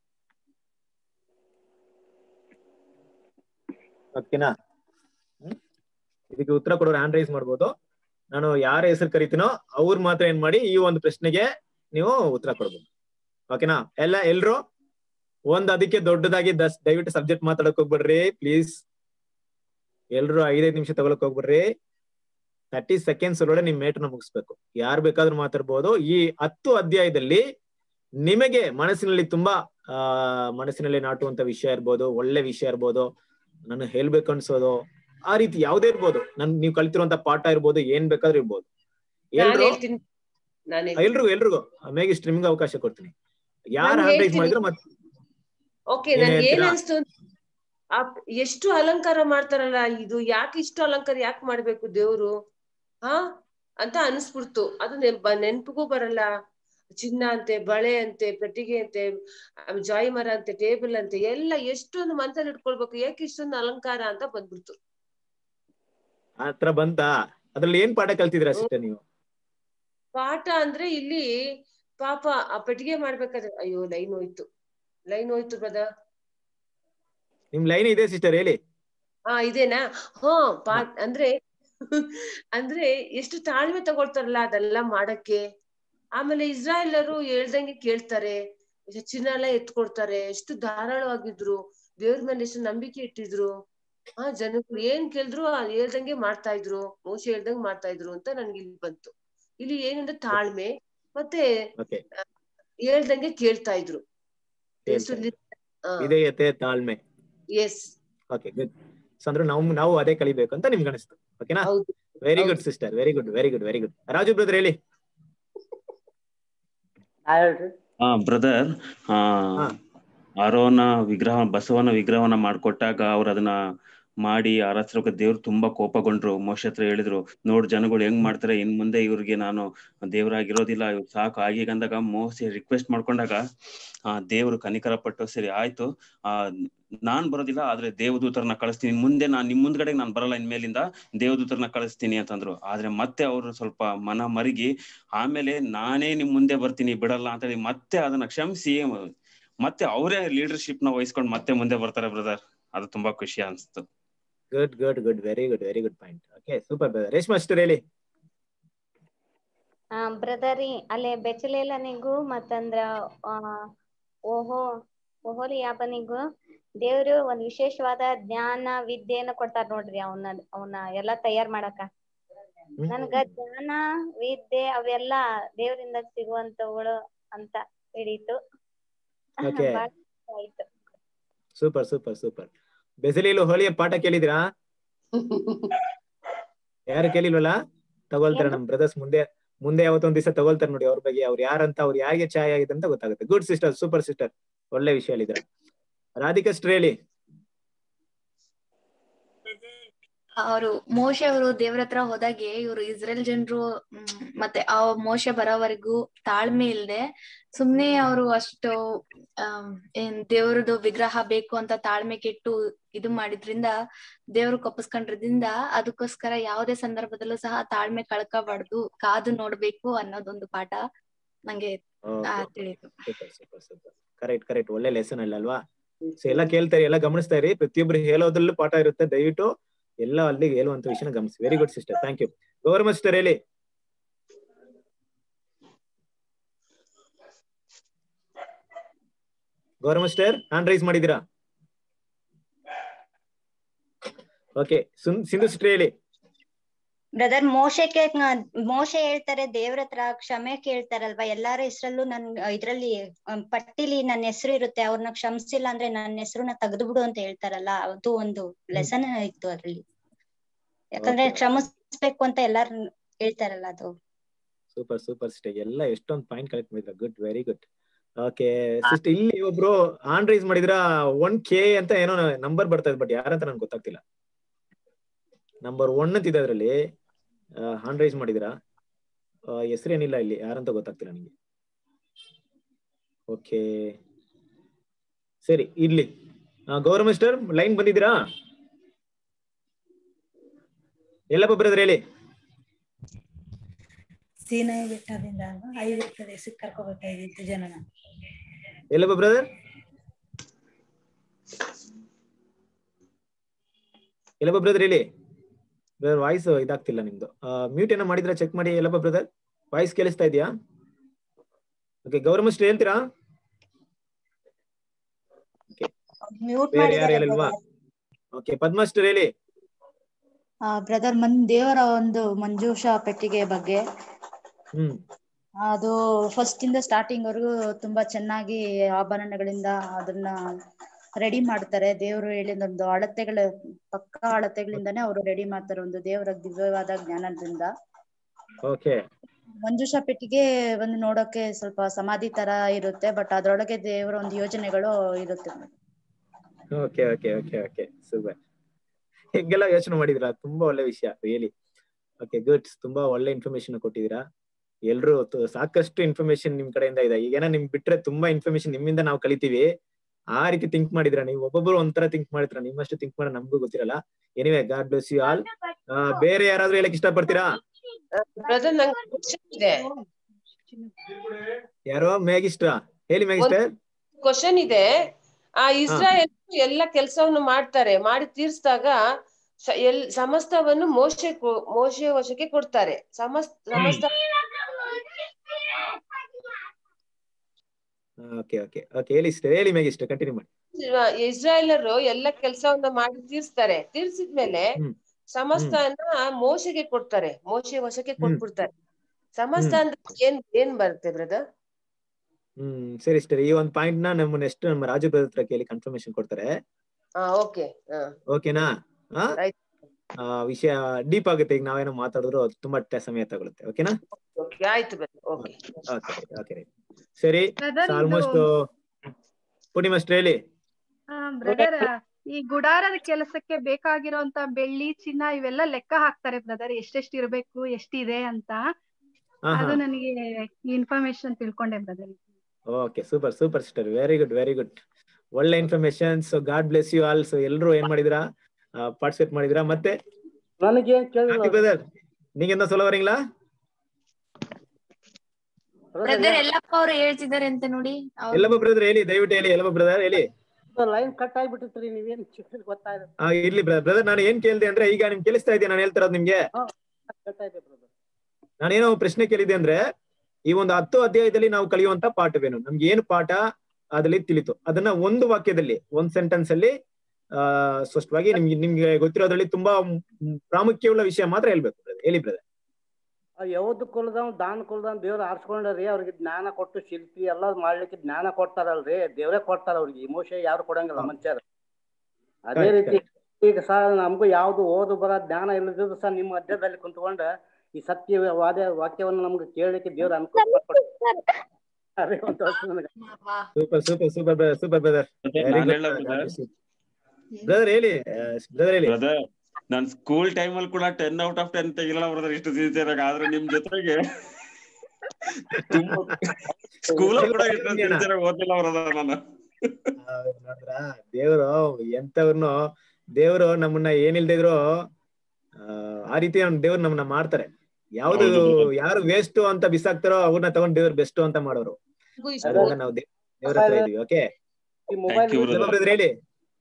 ಓಕೆನಾ ಹ್ಮ್? ಇದಕ್ಕೆ ಉತ್ತರ ಕೊಡೋರು ಹ್ಯಾಂಡ್ ರೈಸ್ ಮಾಡ್ಬೋದು ನಾನು ಯಾರ ಹೆಸರು ಕರಿತೀನೋ ಅವ್ರು ಮಾತ್ರ ಏನ್ ಮಾಡಿ ಈ ಒಂದು ಪ್ರಶ್ನೆಗೆ ನೀವು ಉತ್ತರ ಕೊಡ್ಬೋದು ಓಕೆನಾ ಎಲ್ಲ ಎಲ್ರು ಒಂದ್ ಅದಕ್ಕೆ ದೊಡ್ಡದಾಗಿ ದಸ್ ದಯವಿಟ್ಟು ಸಬ್ಜೆಕ್ಟ್ ಮಾತಾಡಕ್ ಹೋಗ್ಬಿಡ್ರಿ ಪ್ಲೀಸ್ ಎಲ್ರು ಐದೈದು ನಿಮಿಷ ತಗೊಳಕ್ ಹೋಗ್ಬಿಡ್ರಿ ತರ್ಟಿ ಸೆಕೆಂಡ್ಸ್ ಒಳಗಡೆ ನಿಮ್ ಮೇಟರ್ನ ಮುಗಿಸ್ಬೇಕು ಯಾರು ಬೇಕಾದ್ರೂ ಮಾತಾಡ್ಬೋದು ಈ ಹತ್ತು ಅಧ್ಯಾಯದಲ್ಲಿ ನಿಮಗೆ ಮನಸ್ಸಿನಲ್ಲಿ ತುಂಬಾ ಆ ಮನಸ್ಸಿನಲ್ಲಿ ನಾಟುವಂತ ವಿಷಯ ಇರ್ಬೋದು ಒಳ್ಳೆ ವಿಷಯ ಇರ್ಬೋದು ನಾನು ಹೇಳ್ಬೇಕು ಅನ್ಸೋದು ಆ ರೀತಿ ಯಾವ್ದೇ ಇರ್ಬೋದು ನನ್ ನೀವು ಕಲ್ತಿರುವಂತ ಪಾಠ ಇರ್ಬೋದು ಏನ್ ಬೇಕಾದ್ರೂ ಇರ್ಬೋದು ನಾನ್ ಎಲ್ರು ಹೇಳ್ತೀನಿ ನಾನ್ ಹೇಳ್ತೀನಿ ಎಲ್ರಿಗೂ ಎಲ್ರಿಗೂ ಮೇಗೆ ಸ್ಟ್ರೀಮಿಂಗ್ ಅವಕಾಶ ಕೊಡ್ತೀನಿ ಯಾರು ನಾನ್ ಹ್ಯಾಂಡ್ ರೈಸ್ ಹೇಳ್ತೀನಿ. ಮಾಡಿದ್ರು ಮತ್ತೆ ಓಕೆ ಏನ್ ನನ್ಗೆ ಏನ್ ಹೇಳ್ತೀರಾ? ಅನ್ಸ್ತು ಅಂದ್ರೆ, ಆ ಎಷ್ಟು ಅಲಂಕಾರ ಮಾಡ್ತಾರಲ್ಲ ಇದು ಯಾಕೆ ಇಷ್ಟು ಅಲಂಕಾರ ಯಾಕೆ ಮಾಡ್ಬೇಕು ದೇವ್ರು ಹಾ ಅಂತ ಅನ್ಸ್ಬಿಡ್ತು ಅದು ನೆನ್ಪ ನೆನ್ಪಿಗೂ ಬರಲ್ಲ ಚಿನ್ನ ಅಂತೆ ಬಳೆ ಅಂತೆ ಪೆಟ್ಟಿಗೆ ಅಂತೆ ಆಮೇಲೆ ಜಾಯಿ ಮರ ಅಂತೆ ಟೇಬಲ್ ಅಂತೆ ಎಲ್ಲ ಎಷ್ಟೊಂದು ಮನ್ಸಲ್ಲಿ ಇಟ್ಕೊಳ್ಬೇಕು ಯಾಕೆ ಇಷ್ಟೊಂದು ಅಲಂಕಾರ ಅಂತ ಬಂದ್ಬಿಡ್ತು ಆತರ ಬಂತಾ ಅದ್ರಲ್ಲಿ ಏನ್ ಪಾಠ ಕಲ್ತಿದ್ರ ಸಿಸ್ಟರ್ ನೀವು ಪಾಠ ಅಂದ್ರೆ ಇಲ್ಲಿ ಪಾಪ ಆ ಪೆಟ್ಟಿಗೆ ಮಾಡ್ಬೇಕಾದ್ರೆ ಅಯ್ಯೋ ಲೈನ್ ಹೋಯ್ತು ಲೈನ್ ಹೋಯ್ತು ಬ್ರದರ್ ನಿಮ್ ಲೈನ್ ಇದೆ ಸಿಸ್ಟರ್ ಹೇಳಿ ಹಾ ಇದೇನಾ ಹಾ ಪಾ ಅಂದ್ರೆ ಅಂದ್ರೆ ಎಷ್ಟು ತಾಳ್ಮೆ ತಗೊಳ್ತಾರಲ್ಲ ಅದೆಲ್ಲ ಮಾಡಕ್ಕೆ ಆಮೇಲೆ ಇಸ್ರಾಯೇಲರು ಹೇಳ್ದಂಗೆ ಕೇಳ್ತಾರೆ ಚಿನ್ನ ಎಲ್ಲ ಎತ್ಕೊಡ್ತಾರೆ ಎಷ್ಟು ಧಾರಾಳವಾಗಿದ್ರು ದೇವ್ರ ಮೇಲೆ ಎಷ್ಟು ನಂಬಿಕೆ ಇಟ್ಟಿದ್ರು ಆ ಜನಗಳು ಏನ್ ಕೇಳಿದ್ರು ಅದ್ ಹೇಳ್ದಂಗೆ ಮಾಡ್ತಾ ಇದ್ರು ಮೋಶ ಹೇಳ್ದಂಗೆ ಮಾಡ್ತಾ ಇದ್ರು ಅಂತ ನನ್ಗೆ ಇಲ್ಲಿ ಬಂತು ಇಲ್ಲಿ ಏನಂದ್ರೆ ತಾಳ್ಮೆ ಮತ್ತೆ ಓಕೆ ಆ, ಹೇಳ್ದಂಗೆ ಕೇಳ್ತಾ ಇದ್ರು ಎಷ್ಟು ವಿಧೇಯತೆ ತಾಳ್ಮೆ ಎಸ್ ಓಕೆ ಗುಡ್ ಸೊ ಅಂದ್ರೆ ನಾವು ನಾವು ಅದೇ ಕಲಿಬೇಕು ಅಂತ ನಿಮ್ಗೆ ಅನಿಸ್ತು ಓಕೆನಾ very good sister very good very good very good Raju brother ಹೇಳಿ ಹಾ ಬ್ರದರ್ ಆ ಆರೋನ ವಿಗ್ರಹ ಬಸವನ ವಿಗ್ರಹವನ್ನ ಮಾಡ್ಕೊಟ್ಟಾಗ ಅವ್ರು ಅದನ್ನ ಮಾಡಿ ಆರಾಧಿಸೋಕೆ ದೇವ್ರು ತುಂಬಾ ಕೋಪಗೊಂಡ್ರು ಮೋಶ ಹತ್ರ ಹೇಳಿದ್ರು ನೋಡ್ ಜನಗಳು ಹೆಂಗ್ ಮಾಡ್ತಾರೆ ಇನ್ ಮುಂದೆ ಇವ್ರಿಗೆ ನಾನು ದೇವರಾಗಿರೋದಿಲ್ಲ ಇವ್ರು ಸಾಕು ಆಗಿ ಅಂದಾಗ ಮೋಸ ರಿಕ್ವೆಸ್ಟ್ ಮಾಡ್ಕೊಂಡಾಗ ಆ ದೇವ್ರು ಕನಿಕರ ಪಟ್ಟು ಸರಿ ಆಯ್ತು ಆ ನಾನ್ ಬರೋದಿಲ್ಲ ಆದ್ರೆ ದೇವದೂತರನ್ನ ಕಳಿಸ್ತೀನಿ ಮುಂದೆ ನಾನ್ ನಿಮ್ ಮುಂದ್ಗಡೆ ನಾನ್ ಬರಲ್ಲ ಇನ್ಮೇಲಿಂದ ದೇವದೂತರನ್ನ ಕಳಿಸ್ತೀನಿ ಅಂತಂದ್ರು ಆದ್ರೆ ಮತ್ತೆ ಅವ್ರು ಸ್ವಲ್ಪ ಮನ ಮರುಗಿ ಆಮೇಲೆ ನಾನೇ ನಿಮ್ ಮುಂದೆ ಬರ್ತೀನಿ ಬಿಡಲ್ಲ ಅಂತ ಹೇಳಿ ಮತ್ತೆ ಅದನ್ನ ಕ್ಷಮಿಸಿ ಮತ್ತೆ ಅವರೇ ಲೀಡರ್ಶಿಪ್ ನ ವಹಿಸ್ಕೊಂಡು ಮತ್ತೆ ಮುಂದೆ ಬರ್ತಾರೆ ಬ್ರದರ್ ಅದು ತುಂಬಾ ಖುಷಿ ಅನ್ಸ್ತು good good good very good very good point okay super brother Reshma sister ಹೇಳಿ ಆ ಬ್ರದರಿ ಅಲ್ಲೇ ಬೆಚಲೇಲನಿಗೂ ಮತ್ತಂದ್ರ ಆ ಓಹೋ ಓಹೋಲಿ ಯಾಬನಿಗೂ ದೇವ್ರು ಒಂದ್ ವಿಶೇಷವಾದ ಜ್ಞಾನ ವಿದ್ಯೆಯನ್ನ ಕೊಡ್ತಾರ ನೋಡ್ರಿ ಅವನ ಅವನ ಎಲ್ಲಾ ತಯಾರ್ ಮಾಡಾಕ ನನ್ಗ ಜ್ಞಾನ ವಿದ್ಯೆ ಅವೆಲ್ಲ ದೇವ್ರಿಂದ ಸಿಗುವಂತವುಗಳು ಅಂತ ಹಿಡೀತು Okay. ಬಾಳ್ ಇಷ್ಟ ಆಯ್ತು ಸೂಪರ್ ಸೂಪರ್ ಸೂಪರ್ ಬೆಸಲಿಲು ಹೋಳಿಯ ಪಾಠ ಕೇಳಿದ್ರಾ ಯಾರು ಕೇಳಿಲ್ವಲ್ಲ ತಗೊಳ್ತಾರೆ ನಮ್ ಬ್ರದರ್ಸ್ ಮುಂದೆ ಮುಂದೆ ಯಾವತ್ತೊಂದ್ ದಿವಸ ತಗೊಳ್ತಾರೆ ನೋಡಿ ಅವ್ರ ಬಗ್ಗೆ ಅವ್ರು ಯಾರಂತ ಅವ್ರು ಯಾರಿಗೆ ಚಾಯ್ ಆಗಿದೆ ಅಂತ ಗೊತ್ತಾಗುತ್ತೆ ಗುಡ್ ಸಿಸ್ಟರ್ ಸೂಪರ್ ಸಿಸ್ಟರ್ ಒಳ್ಳೆ ವಿಷಯ ಹೇಳಿದ್ರ ರಾಧಿಕಾ ಸಿಸ್ಟರ್ ಹೇಳಿ ಅವರು ಮೋಶೆ ಅವರು ದೇವ್ರ ಹತ್ರ ಹೋದಾಗೆ ಇವ್ರು ಇಸ್ರೇಲ್ ಜನರು ಮತ್ತೆ ಆ ಮೋಶೆ ಬರೋವರೆಗೂ ತಾಳ್ಮೆ ಇಲ್ದೆ ಸುಮ್ನೆ ಅವರು ಅಷ್ಟು ಆಮ್, ಏನ್ ದೇವ್ರದ್ದು ವಿಗ್ರಹ ಬೇಕು ಅಂತ ತಾಳ್ಮೆ ಕೆಟ್ಟು ಇದು ಮಾಡಿದ್ರಿಂದ ದೇವ್ರು ಕೊಪ್ಪಸ್ಕೊಂಡ್ರಿಂದ ಅದಕ್ಕೋಸ್ಕರ ಯಾವುದೇ ಸಂದರ್ಭದಲ್ಲೂ ಸಹ ತಾಳ್ಮೆ ಕಳ್ಕೋಬಾರ್ದು ಕಾದು ನೋಡ್ಬೇಕು ಅನ್ನೋದೊಂದು ಪಾಠ ನಂಗೆ ಆ, ತಿಳಿತು super super super correct correct ಒಳ್ಳೆ ಲೆಸನ್ ಅಲ್ಲ ಅಲ್ವಾ ಸೊ ಎಲ್ಲ ಕೇಳ್ತಾರೆ ಎಲ್ಲ ಗಮನಿಸ್ತಾ ಇರಿ ಪ್ರತಿಯೊಬ್ರು ಹೇಳೋದ್ರಲ್ಲೂ ಪಾಠ ಇರುತ್ತೆ ದಯವಿಟ್ಟು ಎಲ್ಲ ಅಲ್ಲಿಗೆ ಹೇಳುವಂತ ವಿಷಯನ ಗಮನಿಸಿ very good sister thank you Gaurava sister ಹೇಳಿ ಗೌರವ ಸಿಸ್ಟರ್ ಹ್ಯಾಂಡ್ ರೈಸ್ ಮಾಡಿದಿರಾ ಓಕೆ ಸಿಂಧು ಸಿಸ್ಟರ್ ಹೇಳಿ ಬ್ರದರ್ ಮೋಶಕ್ಕೆ ಮೋಶೆ ಹೇಳ್ತಾರೆ ದೇವ್ರ ಹತ್ರ ಕ್ಷಮೆ ಕೇಳ್ತಾರಲ್ವಾ ಎಲ್ಲಾರ ಹೆಸರಲ್ಲೂ ನನ್ ಇದ್ರಲ್ಲಿ ಅಹ್, ಪಟ್ಟಿಲಿ ನನ್ನ ಹೆಸರು ಇರುತ್ತೆ ಅವ್ರನ್ನ ಕ್ಷಮಿಸಿಲ್ಲ ಅಂದ್ರೆ ನನ್ನ ಹೆಸರನ್ನ ತೆಗೆದು ಬಿಡು ಅಂತ ಹೇಳ್ತಾರಲ್ಲ ಅದು ಒಂದು ಲೆಸನ್ ಇತ್ತು ಅದ್ರಲ್ಲಿ ಯಾಕಂದ್ರೆ Okay. ಕ್ಷಮಿಸ್ಬೇಕು ಅಂತ ಎಲ್ಲಾರು ಹೇಳ್ತಾರಲ್ಲ ಅದು ಸೂಪರ್ ಸೂಪರ್ ಸಿಸ್ಟರ್ ಎಲ್ಲ ಎಷ್ಟೊಂದು ಪಾಯಿಂಟ್ ಕಲೆಕ್ಟ್ ಮಾಡಿದ್ರ good very good okay sister ಇಲ್ಲಿ ಒಬ್ರು ಆನ್ ರೈಸ್ ಮಾಡಿದ್ರ ಒನ್ ಕೆ ಅಂತ ಏನೋ ನಂಬರ್ ಬರ್ತಾ ಇದೆ ಬಟ್ ಯಾರಂತ ನನ್ಗೆ ಗೊತ್ತಾಗ್ತಿಲ್ಲ ನಂಬರ್ ಒನ್ ಅಂತ ಇದೆ ಅದ್ರಲ್ಲಿ ಹಾಂಡ್ ರೈಸ್ ಮಾಡಿದಿರಾ ಹೆಸರೇನಿಲ್ಲ ಇಲ್ಲಿ ಯಾರಂತ ಗೊತ್ತಾಗ್ತಿಲ್ಲ ನನಗೆ ಓಕೆ ಸರಿ ಇರ್ಲಿ ಗೌರವ ಮಿಸ್ಟರ್ ಲೈನ್ ಬಂದಿದ್ದೀರಾ ಎಲ್ಲಪ್ಪ ಬ್ರದರ್ ಹೇಳಿ ಸೀನಾಯಿ ಬೆಟ್ಟದಿಂದ ಐದು ಪ್ರದೇಶಕ್ಕೆ ಕರ್ಕೋಬೇಕಾಗಿತ್ತು ಜನನ ಎಲ್ಲಪ್ಪ ಬ್ರದರ್ ಎಲ್ಲಪ್ಪ ಬ್ರದರ್ ಹೇಳಿ ಬ್ರದರ್ ವಾಯ್ಸ್ ಇದಾಗ್ತಿಲ್ಲ ನಿಮ್ದು ಮ್ಯೂಟ್ ಏನೋ ಮಾಡಿದ್ರ ಚೆಕ್ ಮಾಡಿ ಎಲ್ಲಪ್ಪ ಬ್ರದರ್ ವಾಯ್ಸ್ ಕೇಳಿಸ್ತಾ ಇದೆಯಾ ಓಕೆ ಗೌರವ ಮಿಸ್ಟರ್ ಹೇಳ್ತೀರಾ ಮ್ಯೂಟ್ ಬೇರೆ ಯಾರು ಮಾಡಿದ್ದಾರೆ ಹೇಳಿಲ್ವಾ ಓಕೆ ಪದ್ಮಶ್ರೀ ಹೇಳಿ ಬ್ರದರ್ ಮನ್ ದೇವರ ಒಂದು ಮಂಜೂಷ ಪೆಟ್ಟಿಗೆ ಬಗ್ಗೆ ಹ್ಮ್ ಅದು ಫಸ್ಟ್ ಇಂದ ಸ್ಟಾರ್ಟಿಂಗ್ ವರೆಗೂ ತುಂಬಾ ಚೆನ್ನಾಗಿ ಆಭರಣಗಳಿಂದ ಅದನ್ನ ರೆಡಿ ಮಾಡ್ತಾರೆ ದೇವರು ಹೇಳಿದ ಒಂದು ಅಳತೆಗಳ ಪಕ್ಕಾ ಅಳತೆಗಳಿಂದಾನೇ ಅವರು ರೆಡಿ ಮಾಡ್ತಾರೆ ಒಂದು ದೇವರ ದಿವ್ಯವಾದ ಜ್ಞಾನದಿಂದ ಓಕೆ ಮಂಜೂಷ ಪೆಟ್ಟಿಗೆ ಒಂದು ನೋಡೋಕೆ ಸ್ವಲ್ಪ ಸಮಾಧಿ ತರ ಇರುತ್ತೆ ಬಟ್ ಅದ್ರೊಳಗೆ ದೇವರ ಒಂದು ಯೋಜನೆಗಳು ಇರುತ್ತೆ okay okay okay okay super ಹಿಂಗೆಲ್ಲ ಯೋಚನೆ ಮಾಡಿದಿರಾ ತುಂಬಾ ಒಳ್ಳೆ ವಿಷಯ ರಿಯಲಿ ಓಕೆ ಗುಡ್ ತುಂಬಾ ಒಳ್ಳೆ ಇನ್ಫಾರ್ಮೇಶನ್ ಕೊಟ್ಟಿದ್ದೀರಾ ಎಲ್ರು ತು- ಸಾಕಷ್ಟು ಇನ್ಫಾರ್ಮೇಶನ್ ನಿಮ್ ಕಡೆಯಿಂದ ಇದೆ ಈಗೇನ ನಿಮ್ ಬಿಟ್ರೆ ತುಂಬಾ ಇನ್ಫಾರ್ಮೇಶನ್ ನಿಮ್ಮಿಂದ ನಾವು ಕಲಿತೀವಿ ಆ ರೀತಿ ಥಿಂಕ್ ಮಾಡಿದ್ರ ನೀವು ಒಬ್ಬೊಬ್ರು ಒಂಥರ ಥಿಂಕ್ ಮಾಡಿದ್ರ ನಿಮ್ಮಷ್ಟು ಥಿಂಕ್ ಮಾಡೋ ನಮಗೂ ಗೊತ್ತಿರಲ್ಲ anyway God bless you all ಬೇರೆ ಯಾರಾದ್ರೂ ಹೇಳಕ್ ಇಷ್ಟಪಡ್ತೀರಾ ಬ್ರದರ್ ನಂಗೆ ಕ್ವಶನ್ ಇದೆ ಯಾರೋ ಮೇಗಿಷ್ಟ ಹೇಳಿ ಮೇಗಿಸ್ಟರ್ ಕ್ವಶನ್ ಇದೆ ಆ ಇಸ್ರಾಯೇಲ್ ಎಲ್ಲ ಕೆಲಸವನ್ನು ಮಾಡ್ತಾರೆ ಮಾಡಿ ತೀರ್ಸಿದಾಗ ಸ- ಎಲ್ ಸಮಸ್ತವನ್ನು ಮೋಶೆ ಕೊ- ಮೋಶೆ ವಶಕ್ಕೆ ಕೊಡ್ತಾರೆ ಸಮಸ್ತ ಸಮಸ್ತ ಓಕೆ ಓಕೆ ಓಕೆ ಹೇಳಿ sister, ಹೇಳಿ ಮೇಗಿಷ್ಟ ಕಂಟಿನ್ಯೂ ಮಾಡಿ ಇಸ್ರಾಯೇಲರು ಎಲ್ಲ ಕೆಲಸವನ್ನ ಮಾಡಿ ತೀರ್ಸ್ತಾರೆ ತೀರ್ಸಿದ್ಮೇಲೆ ಹ್ಮ್. ಸಮಸ್ತನ ಮೋಶೆಗೆ ಕೊಡ್ತಾರೆ ಮೋಶೆ ವಶಕ್ಕೆ ಕೊಟ್ಬಿಡ್ತಾರೆ ಸಮಸ್ತ ಹ್ಮ್. ಅಂದ್ರೆ ಏನ್ ಏನ್ ಬರುತ್ತೆ ಬ್ರದರ್ ಹ್ಮ್ ಸರಿ ಸಿಸ್ಟರ್ ಈ ಒಂದು ಪಾಯಿಂಟ್ ನ ನಮ್ಮ ನೆಕ್ಸ್ಟ್ ನಮ್ಮ ರಾಜು ಬ್ರದರ್ ಹತ್ರ ಕೇಳಿ ಕನ್ಫರ್ಮೇಶನ್ ಕೊಡ್ತಾರೆ ಹಾ ಓಕೆ ಹಾ ಓಕೆನಾ ಆ? ಆ, ವಿಷಯ ಡೀಪ್ ಆಗುತ್ತೆ ಈಗ ನಾವೇನೋ ಮಾತಾಡಿದ್ರು ಅದು ತುಂಬಾ ಟ- ಸಮಯ ತಗೊಳುತ್ತೆ ಓಕೆನಾ ಓಕೆ ಆಯ್ತು ಬ್ರದರ್ ಓಕೆ ಓಕೆ ಓಕೆ ಸರಿ Brother, ಇದು- ಆಲ್ಮೋಸ್ಟ್ ಪೂರ್ಣಿಮಾ ಹೇಳಿ ಬ್ರದರ್ ಈ ಗುಡಾರದ ಕೆಲಸಕ್ಕೆ ಬೇಕಾಗಿರೋಂತ ಬೆಳ್ಳಿ ಚಿನ್ನ ಇವೆಲ್ಲ ಲೆಕ್ಕ ಹಾಕ್ತಾರೆ ಬ್ರದರ್ ಎಷ್ಟೆಷ್ಟು ಇರ್ಬೇಕು ಎಷ್ಟಿದೆ ಅಂತ ಹಾ ಅದು ಹಾ ನನಗೆ ಇನ್ಫಾರ್ಮೇಶನ್ ತಿಳ್ಕೊಂಡೆ brother okay super super sister very good very good ಒಳ್ಳೆ information so God bless you all so ಎಲ್ಲರೂ ಏನ್ ಮಾಡಿದಿರಾ ಪಾರ್ಟಿಸಿಪೇಟ್ ಮಾಡಿದಿರಾ ಮತ್ತೆ ನನಗೇನ್ ಕೇಳಿಲ್ಲ ಬ್ರದರ್ நீங்க என்ன சொல்ல வரீங்களா ಬ್ರದರ್ ಎಲ್ಲಪ್ಪ ಅವ್ರು ಹೇಳ್ತಿದ್ದಾರೆ ಅಂತ ನೋಡಿ ಅವ್ರು- ಎಲ್ಲಪ್ಪ ಬ್ರದರ್ ಹೇಳಿ ದಯವಿಟ್ಟು ಹೇಳಿ ಎಲ್ಲಪ್ಪ ಬ್ರದರ್ ಹೇಳಿ ಲೈನ್ ಕಟ್ ಆಗ್ಬಿಟ್ಟಿತ್ರಿ ನೀವೇನ್ ಚಿಕ್ಕ ಗೊತ್ತಾಯ್ತು ಆ, ಇರ್ಲಿ ಬ್ರದರ್ ನಾನು ಏನ್ ಕೇಳಿದೆ ಅಂದ್ರೆ ಈಗ ನಿಮ್ ಕೇಳಿಸ್ತಾ ಇದೆಯಾ ನಾನು ಹೇಳ್ತಿರೋದು ನಿಮ್ಗೆ ಕಟ್ ಆಯ್ತು ಬ್ರದರ್ ನಾನೇನೋ ಪ್ರಶ್ನೆ ಕೇಳಿದೆ ಅಂದ್ರೆ ಈ ಒಂದು ಹತ್ತು ಅಧ್ಯಾಯದಲ್ಲಿ ನಾವು ಕಲಿಯುವಂತ ಪಾಠವೇನು ನಮ್ಗೆ ಏನು ಪಾಠ ಅದ್ರಲ್ಲಿ ತಿಳಿತು ಅದನ್ನ ಒಂದು ವಾಕ್ಯದಲ್ಲಿ ಒಂದ್ ಸೆಂಟೆನ್ಸ್ ಅಲ್ಲಿ ಆ ಸ್ಪಷ್ಟವಾಗಿ ನಿಮ್ಗೆ ನಿಮ್ಗೆ ಗೊತ್ತಿರೋದ್ರಲ್ಲಿ ತುಂಬಾ ಮ್, ಪ್ರಾಮುಖ್ಯವುಳ್ಳ ವಿಷಯ ಮಾತ್ರ ಹೇಳ್ಬೇಕು brother. ಹೇಳಿ ಬ್ರದರ್ ಯಾವ್ದು ಕುಲದವ್ ದಾನ ಕುಲದವ್ ದೇವ್ರ ಆರ್ಸ್ಕೊಂಡ್ರಿ ಅವ್ರಿಗೆ ಜ್ಞಾನ ಕೊಟ್ಟು ಶಿಲ್ಪಿ ಎಲ್ಲ ಮಾಡ್ಲಿಕ್ಕೆ ಜ್ಞಾನ ಕೊಡ್ತಾರಲ್ರಿ ದೇವ್ರೇ ಕೊಡ್ತಾರ ಅವ್ರಿಗೆ ಇಮೋಷನ್ ಯಾರು ಕೊಡಂಗಿಲ್ಲ ಮನುಷ್ಯರ ಅದೇ Correct, ರೀತಿ ಈಗ ಸಹ ನಮಗೂ ಯಾವ್ದು ಓದು ಬರ ಜ್ಞಾನ ಇಲ್ಲದಿದ್ರು ಸಹ ನಿಮ್ಮ ಮಧ್ಯದಲ್ಲಿ ಕುಂತ್ಕೊಂಡ ಈ ಸತ್ಯವಾದ ವಾಕ್ಯವನ್ನು ನಮ್ಗೆ ಕೇಳಲಿಕ್ಕೆ ದೇವ್ರ ಅನುಕೂಲ ಮಾಡ್ಕೊಡ್ತಾರೆ. ಅದೇ ಒಂದು ವರ್ಷ ನನಗೆ super super super super brother very ನಾನ್ ಹೇಳ ಗುಡ್ brother? ಬ್ರದರ್ ಹೇಳಿ ಬ್ರದರ್ ಹೇಳಿ ಬ್ರದರ್ ನಾನ್ ಸ್ಕೂಲ್ ಟೈಮ್ ಅಲ್ಲಿ ಕೂಡ ಟೆನ್ ಔಟ್ ಆಫ್ ಟೆನ್ ತೆಗಿಲ್ಲ ಬ್ರದರ್ ಇಷ್ಟು ಸಿನ್ಸಿಯರ್ ಆಗಿ ಆದ್ರೆ ನಿಮ್ ಜೊತೆಗೆ ತುಂಬಾ ಸ್ಕೂಲ್ ಕೂಡ ಇಷ್ಟು ಸಿನ್ಸಿಯರ್ ಆಗಿ ಓದಿಲ್ಲ ಬ್ರದರ್ ನಾನು ನೋಡ್ರ ದೇವರು ಎಂತವ್ರನ್ನು ದೇವರು ನಮ್ಮನ್ನ ಏನಿಲ್ದೇ ಇದ್ರು ಆ, ಆ ರೀತಿ ನಮ್ ದೇವ್ರು ನಮ್ಮನ್ನ ಮಾಡ್ತಾರೆ ಯಾವ್ದು ಹೌದು brother. ಯಾರು ವೇಸ್ಟ್ ಅಂತ ಬಿಸಾಕ್ತಾರೋ ಅವ್ರನ್ನ ತಗೊಂಡ್ ದೇವ್ರು ಬೆಸ್ಟ್ ಅಂತ ಮಾಡೋರು ಅದರಿಂದ ನಾವು ದೇ- ದೇವ್ರ ಹತ್ರ ಇದೀವಿ ಓಕೆ ಈ ಮೊಬೈಲ್ you, brother. ಬ್ರದರ್ ಹೇಳಿ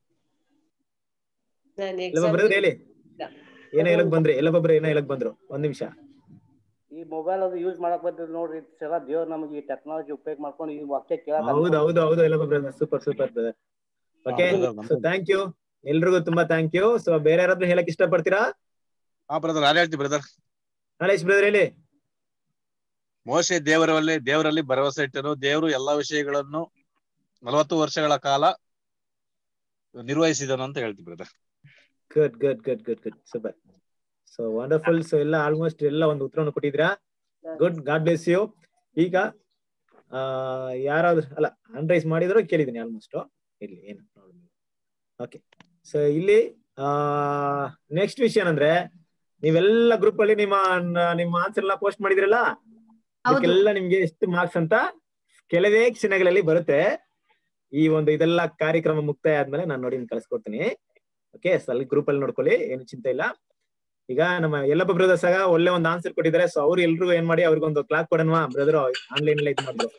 ನಾನು ಎಲ್ಲಪ್ಪ ಬ್ರದರ್ ಹೇಳಿ ಏನೋ ಹೇಳಕ್ ಬಂದ್ರಿ ಎಲ್ಲಪ್ಪ ಬ್ರದರ್ ಏನೋ ಹೇಳಕ್ ಬಂದ್ರು ಒಂದ್ ನಿಮಿಷ ಈ ಮೊಬೈಲ್ ಅದು ಯೂಸ್ ಮಾಡಕ್ ಬಂದಿದ್ ನೋಡ್ರಿ ಸಲ ದೇವ್ರ ನಮಗೆ ಈ ಟೆಕ್ನಾಲಜಿ ಉಪಯೋಗ ಮಾಡ್ಕೊಂಡು ಈ ವಾಕ್ಯ ಕೇಳಕ್ ಹೌದು ಹೌದು ಹೌದು ಎಲ್ಲಪ್ಪ brother super super brother okay so thank you ಎಲ್ರಿಗೂ ತುಂಬಾ ಥ್ಯಾಂಕ್ ಯು ಸೊ ಬೇರೆ ಯಾರಾದ್ರೂ ಹೇಳಕ್ ಇಷ್ಟಪಡ್ತೀರಾ ಹಾ ಬ್ರದರ್ ನಾನು ಹೇಳ್ತೀನಿ ಬ್ರದರ್ ನಾಳೇಶ್ ಬ್ರದರ್ ಹೇಳಿ ಮೋಶೆ ದೇವರಲ್ಲಿ ದೇವರಲ್ಲಿ ಭರವಸೆ ಇಟ್ಟನು ದೇವರು ಎಲ್ಲಾ ವಿಷಯಗಳನ್ನು ನಲವತ್ತು ವರ್ಷಗಳ ಕಾಲ ನಿರ್ವಹಿಸಿದನು ಅಂತ ಹೇಳ್ತೀನಿ brother good good good good good super so wonderful so ಎಲ್ಲ ಆಲ್ಮೋಸ್ಟ್ ಎಲ್ಲ ಒಂದು ಉತ್ತರವನ್ನು ಕೊಟ್ಟಿದ್ದೀರಾ ಗುಡ್ ಗಾಡ್ ಬ್ಲೆಸ್ ಯು ಈಗ ಆ ಯಾರಾದ್ರೂ ಅಲ್ಲ ಹ್ಯಾಂಡ್ ರೈಸ್ ಮಾಡಿದ್ರು ಕೇಳಿದ್ದೀನಿ ಆಲ್ಮೋಸ್ಟ್ ಇಲ್ಲಿ ಏನು ಪ್ರಾಬ್ಲಮ್ ಓಕೆ ಸೊ ಇಲ್ಲಿ ಆ ನೆಕ್ಸ್ಟ್ ವಿಷಯ ಏನಂದ್ರೆ ನೀವೆಲ್ಲ ಗ್ರೂಪ್ ಅಲ್ಲಿ ನಿಮ್ಮ ನಿಮ್ಮ ಆನ್ಸರ್ ಎಲ್ಲ ಪೋಸ್ಟ್ ಮಾಡಿದ್ರಲ್ಲ ಅದಕ್ಕೆಲ್ಲ ನಿಮ್ಗೆ ಎಷ್ಟು ಮಾರ್ಕ್ಸ್ ಅಂತ ಕೆಲವೇ ಕ್ಷಣಗಳಲ್ಲಿ ಬರುತ್ತೆ ಈ ಒಂದು ಇದೆಲ್ಲ ಕಾರ್ಯಕ್ರಮ ಮುಕ್ತಾಯ ಆದ್ಮೇಲೆ ನಾನು ನೋಡಿ ನಿಮ್ಗೆ ಕಳ್ಸ್ಕೊಡ್ತೀನಿ ಓಕೆ ಅಲ್ಲಿ ಗ್ರೂಪ್ ಅಲ್ಲಿ ನೋಡ್ಕೊಳ್ಳಿ ಏನು ಚಿಂತೆ ಇಲ್ಲ ಈಗ ನಮ್ಮ ಎಲ್ಲಪ್ಪ ಬ್ರದರ್ಸ್ ಆಗ ಒಳ್ಳೆ ಒಂದು ಆನ್ಸರ್ ಕೊಟ್ಟಿದ್ದಾರೆ ಸೊ ಅವ್ರು ಎಲ್ರಿಗೂ ಏನ್ ಮಾಡಿ ಅವ್ರಿಗೊಂದು ಕ್ಲಾಕ್ ಕೊಡೋಣ ಬ್ರದರ್ ಆನ್ಲೈನ್ ಎಲ್ಲ ಇದು ಮಾಡಿದ್ರು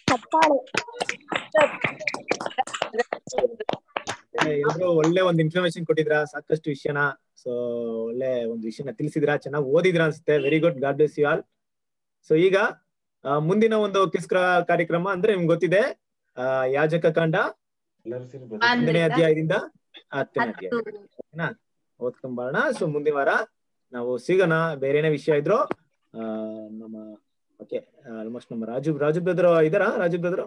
ಎಲ್ರು ಒಳ್ಳೆ ಒಂದು ಇನ್ಫಾರ್ಮೇಶನ್ ಕೊಟ್ಟಿದ್ರ ಸಾಕಷ್ಟು ವಿಷಯನ ಸೊ ಒಳ್ಳೆ ಒಂದು ವಿಷಯನ ತಿಳಿಸಿದ್ರ ಚೆನ್ನಾಗಿ ಓದಿದ್ರ ಅನ್ಸುತ್ತೆ very good God bless you all so ಈಗ ಆ, ಮುಂದಿನ ಒಂದು ಕಿಸ್ ಕಾರ್ಯಕ್ರಮ ಅಂದ್ರೆ ನಿಮ್ಗೆ ಗೊತ್ತಿದೆ ಆ, ಯಾಜಕ ಕಾಂಡ ಒಂದನೇ ಅಧ್ಯಾಯದಿಂದ ಹತ್ತನೇ ಅಧ್ಯಾಯ ಓಕೆನಾ ಓದ್ಕೊಂಬರೋಣ ಸೊ ಮುಂದಿನ ವಾರ ನಾವು ಸಿಗೋಣ ಬೇರೆ ಏನೇ ವಿಷಯ ಇದ್ರು ಆ, ನಮ್ಮ ಓಕೆ ಆಲ್ಮೋಸ್ಟ್ ನಮ್ಮ ರಾಜು ರಾಜು ಬ್ರದರ್ ಇದಾರಾ ರಾಜು ಬ್ರದರ್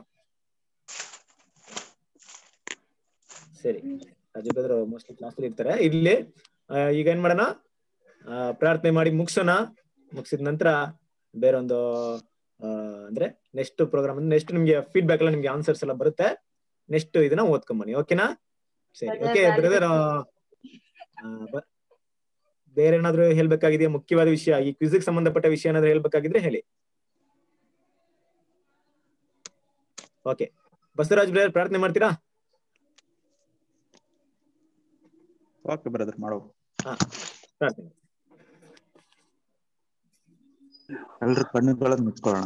ಸರಿ ರಾಜು ಬ್ರದರ್ ಮೋಸ್ಟ್ಲಿ ಕ್ಲಾಸ್ ಇರ್ತಾರೆ ಇಲ್ಲಿ ಆ, ಈಗ ಏನ್ ಮಾಡೋಣ ಆ, ಪ್ರಾರ್ಥನೆ ಮಾಡಿ ಮುಗಿಸೋಣ ಮುಗಿಸಿದ ನಂತರ ಬೇರೊಂದು ಆ, ಅಂದ್ರೆ ನೆಕ್ಸ್ಟ್ ಪ್ರೋಗ್ರಾಮ್ ನೆಕ್ಸ್ಟ್ ನಿಮ್ಗೆ ಫೀಡ್ಬ್ಯಾಕ್ ಎಲ್ಲ ನಿಮ್ಗೆ ಆನ್ಸರ್ಸ್ ಎಲ್ಲ ಬರುತ್ತೆ ನೆಕ್ಸ್ಟ್ ಇದನ್ನ ಓದ್ಕೊಂಬನ್ನಿ ಓಕೆನಾ ಸರಿ Brother, ಓಕೆ ರಾಜು ಬ್ರದರ್ ಬೇರೆ ಏನಾದ್ರು ಹೇಳ್ಬೇಕಾಗಿದೆಯಾ ಮುಖ್ಯವಾದ ವಿಷಯ ಈ ಕ್ವಿಝಿಗೆ ಸಂಬಂಧಪಟ್ಟ ವಿಷಯ ಏನಾದ್ರು ಹೇಳ್ಬೇಕಾಗಿದ್ರೆ ಹೇಳಿ ಓಕೆ ಬಸವರಾಜ್ ಬ್ರದರ್ ಪ್ರಾರ್ಥನೆ ಮಾಡ್ತೀರಾ ಓಕೆ ಬ್ರದರ್ ಮಾಡೋ ಹಾ ಪ್ರಾರ್ಥನೆ ಎಲ್ರ ಕಣ್ಣುಗಳನ್ನು ಮುಚ್ಕೊಳ್ಳೋಣ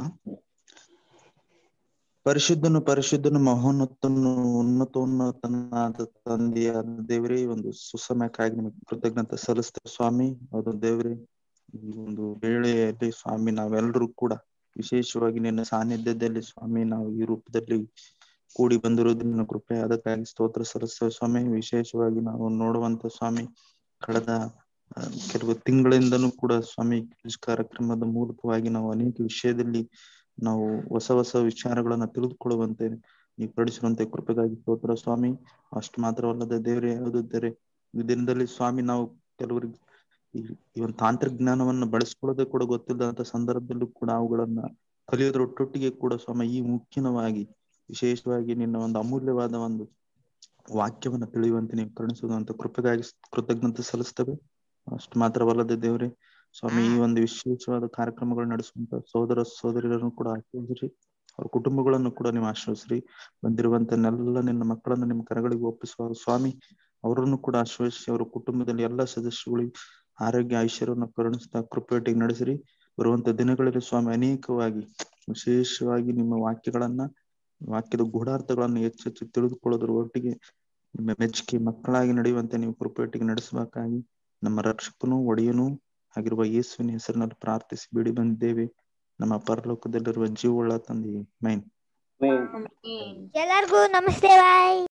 ಪರಿಶುದ್ಧನು ಪರಿಶುದ್ಧನು ಮಹೋನ್ನತನು ಉನ್ನತೋನ್ನತನಾದ ತಂದೆಯಾದ ದೇವರೇ ಈ ಒಂದು ಸುಸಮಯಕ್ಕಾಗಿ ನಿಮಗೆ ಕೃತಜ್ಞತೆ ಸಲ್ಲಿಸ್ತೇವೆ ಸ್ವಾಮಿ ಅದು ದೇವರೇ ಈ ಒಂದು ವೇಳೆಯಲ್ಲಿ ಸ್ವಾಮಿ ನಾವೆಲ್ಲರೂ ಕೂಡ ವಿಶೇಷವಾಗಿ ನಿನ್ನ ಸಾನ್ನಿಧ್ಯದಲ್ಲಿ ಸ್ವಾಮಿ ನಾವು ಈ ರೂಪದಲ್ಲಿ ಕೂಡಿ ಬಂದಿರೋದು ನಿನ್ನ ಕೃಪೆ ಅದಕ್ಕಾಗಿ ಸ್ತೋತ್ರ ಸಲ್ಲಿಸ್ತೇವೆ ಸ್ವಾಮಿ ವಿಶೇಷವಾಗಿ ನಾವು ನೋಡುವಂತ ಸ್ವಾಮಿ ಕಳೆದ ಆ, ಕೆಲವು ತಿಂಗಳಿಂದನೂ ಕೂಡ ಸ್ವಾಮಿ ಕ್ವಿಜ್ ಕಾರ್ಯಕ್ರಮದ ಮೂಲಕವಾಗಿ ನಾವು ಅನೇಕ ವಿಷಯದಲ್ಲಿ ನಾವು ಹೊಸ ಹೊಸ ವಿಚಾರಗಳನ್ನ ತಿಳಿದುಕೊಳ್ಳುವಂತೆ ನೀವು ಪಡಿಸಿರುವಂತೆ ಕೃಪೆಗಾಗಿ ಸ್ತೋತ್ರ ಸ್ವಾಮಿ ಅಷ್ಟು ಮಾತ್ರವಲ್ಲದೆ ದೇವರೇ ಯಾವುದಿದ್ದರೆ ಈ ದಿನದಲ್ಲಿ ಸ್ವಾಮಿ ನಾವು ಕೆಲವರಿಗೆ ಈ ಈ ಒಂದು ತಾಂತ್ರಿಜ್ಞಾನವನ್ನ ಬಳಸ್ಕೊಳ್ಳೋದೇ ಕೂಡ ಗೊತ್ತಿಲ್ಲದಂತ ಸಂದರ್ಭದಲ್ಲೂ ಕೂಡ ಅವುಗಳನ್ನ ಕಲಿಯೋದ್ರೊಟ್ಟೊಟ್ಟಿಗೆ ಕೂಡ ಸ್ವಾಮಿ ಈ ಮುಖ್ಯವಾಗಿ ವಿಶೇಷವಾಗಿ ನಿನ್ನ ಒಂದು ಅಮೂಲ್ಯವಾದ ಒಂದು ವಾಕ್ಯವನ್ನ ತಿಳಿಯುವಂತೆ ನೀವು ಕರುಣಿಸುವಂತ ಕೃಪೆಗಾಗಿ ಕೃತಜ್ಞತೆ ಸಲ್ಲಿಸ್ತೇವೆ ಅಷ್ಟು ಮಾತ್ರವಲ್ಲದೆ ದೇವರೇ ಸ್ವಾಮಿ ಈ ಒಂದು ವಿಶೇಷವಾದ ಕಾರ್ಯಕ್ರಮಗಳು ನಡೆಸುವಂತ ಸೋದರ ಸೋದರಿಯರನ್ನು ಕೂಡ ಆಶೀರ್ವದಿಸಿ ಅವ್ರ ಕುಟುಂಬಗಳನ್ನು ಕೂಡ ನೀವು ಆಶ್ರಯಿಸ್ರಿ ಬಂದಿರುವಂತ ನೆಲ್ಲ ನಿನ್ನ ಮಕ್ಕಳನ್ನು ನಿಮ್ಮ ಕರಗಳಿಗೆ ಒಪ್ಪಿಸುವ ಸ್ವಾಮಿ ಅವರನ್ನು ಕೂಡ ಆಶ್ರಯಿಸಿ ಅವರ ಕುಟುಂಬದಲ್ಲಿ ಎಲ್ಲ ಸದಸ್ಯಗಳಿಗೆ ಆರೋಗ್ಯ ಐಶ್ವರ್ಯವನ್ನು ಕರುಣಿಸ್ತಾ ಕೃಪೆಯೊಟ್ಟಿಗೆ ನಡೆಸಿರಿ ಬರುವಂತ ದಿನಗಳಲ್ಲಿ ಸ್ವಾಮಿ ಅನೇಕವಾಗಿ ವಿಶೇಷವಾಗಿ ನಿಮ್ಮ ವಾಕ್ಯಗಳನ್ನ ವಾಕ್ಯದ ಗೂಢಾರ್ಥಗಳನ್ನು ಹೆಚ್ಚೆಚ್ಚು ತಿಳಿದುಕೊಳ್ಳೋದ್ರ ಒಟ್ಟಿಗೆ ನಿಮ್ಮ ಮೆಚ್ಚುಗೆ ಮಕ್ಕಳಾಗಿ ನಡೆಯುವಂತೆ ನೀವು ಕೃಪೆಯೊಟ್ಟಿಗೆ ನಡೆಸಬೇಕಾಗಿ ನಮ್ಮ ರಕ್ಷಕನು ಒಡೆಯನು ಆಗಿರುವ ಯೇಸುವಿನ ಹೆಸರಿನಲ್ಲಿ ಪ್ರಾರ್ಥಿಸಿ ಬೇಡಿ ಬಂದಿದ್ದೇವೆ ನಮ್ಮ ಪರಲೋಕದಲ್ಲಿರುವ ಜೀವವುಳ್ಳ ತಂದೆಯೇ ಮೈನ್ ಎಲ್ಲರಿಗೂ ನಮಸ್ತೆ ಬಾಯ್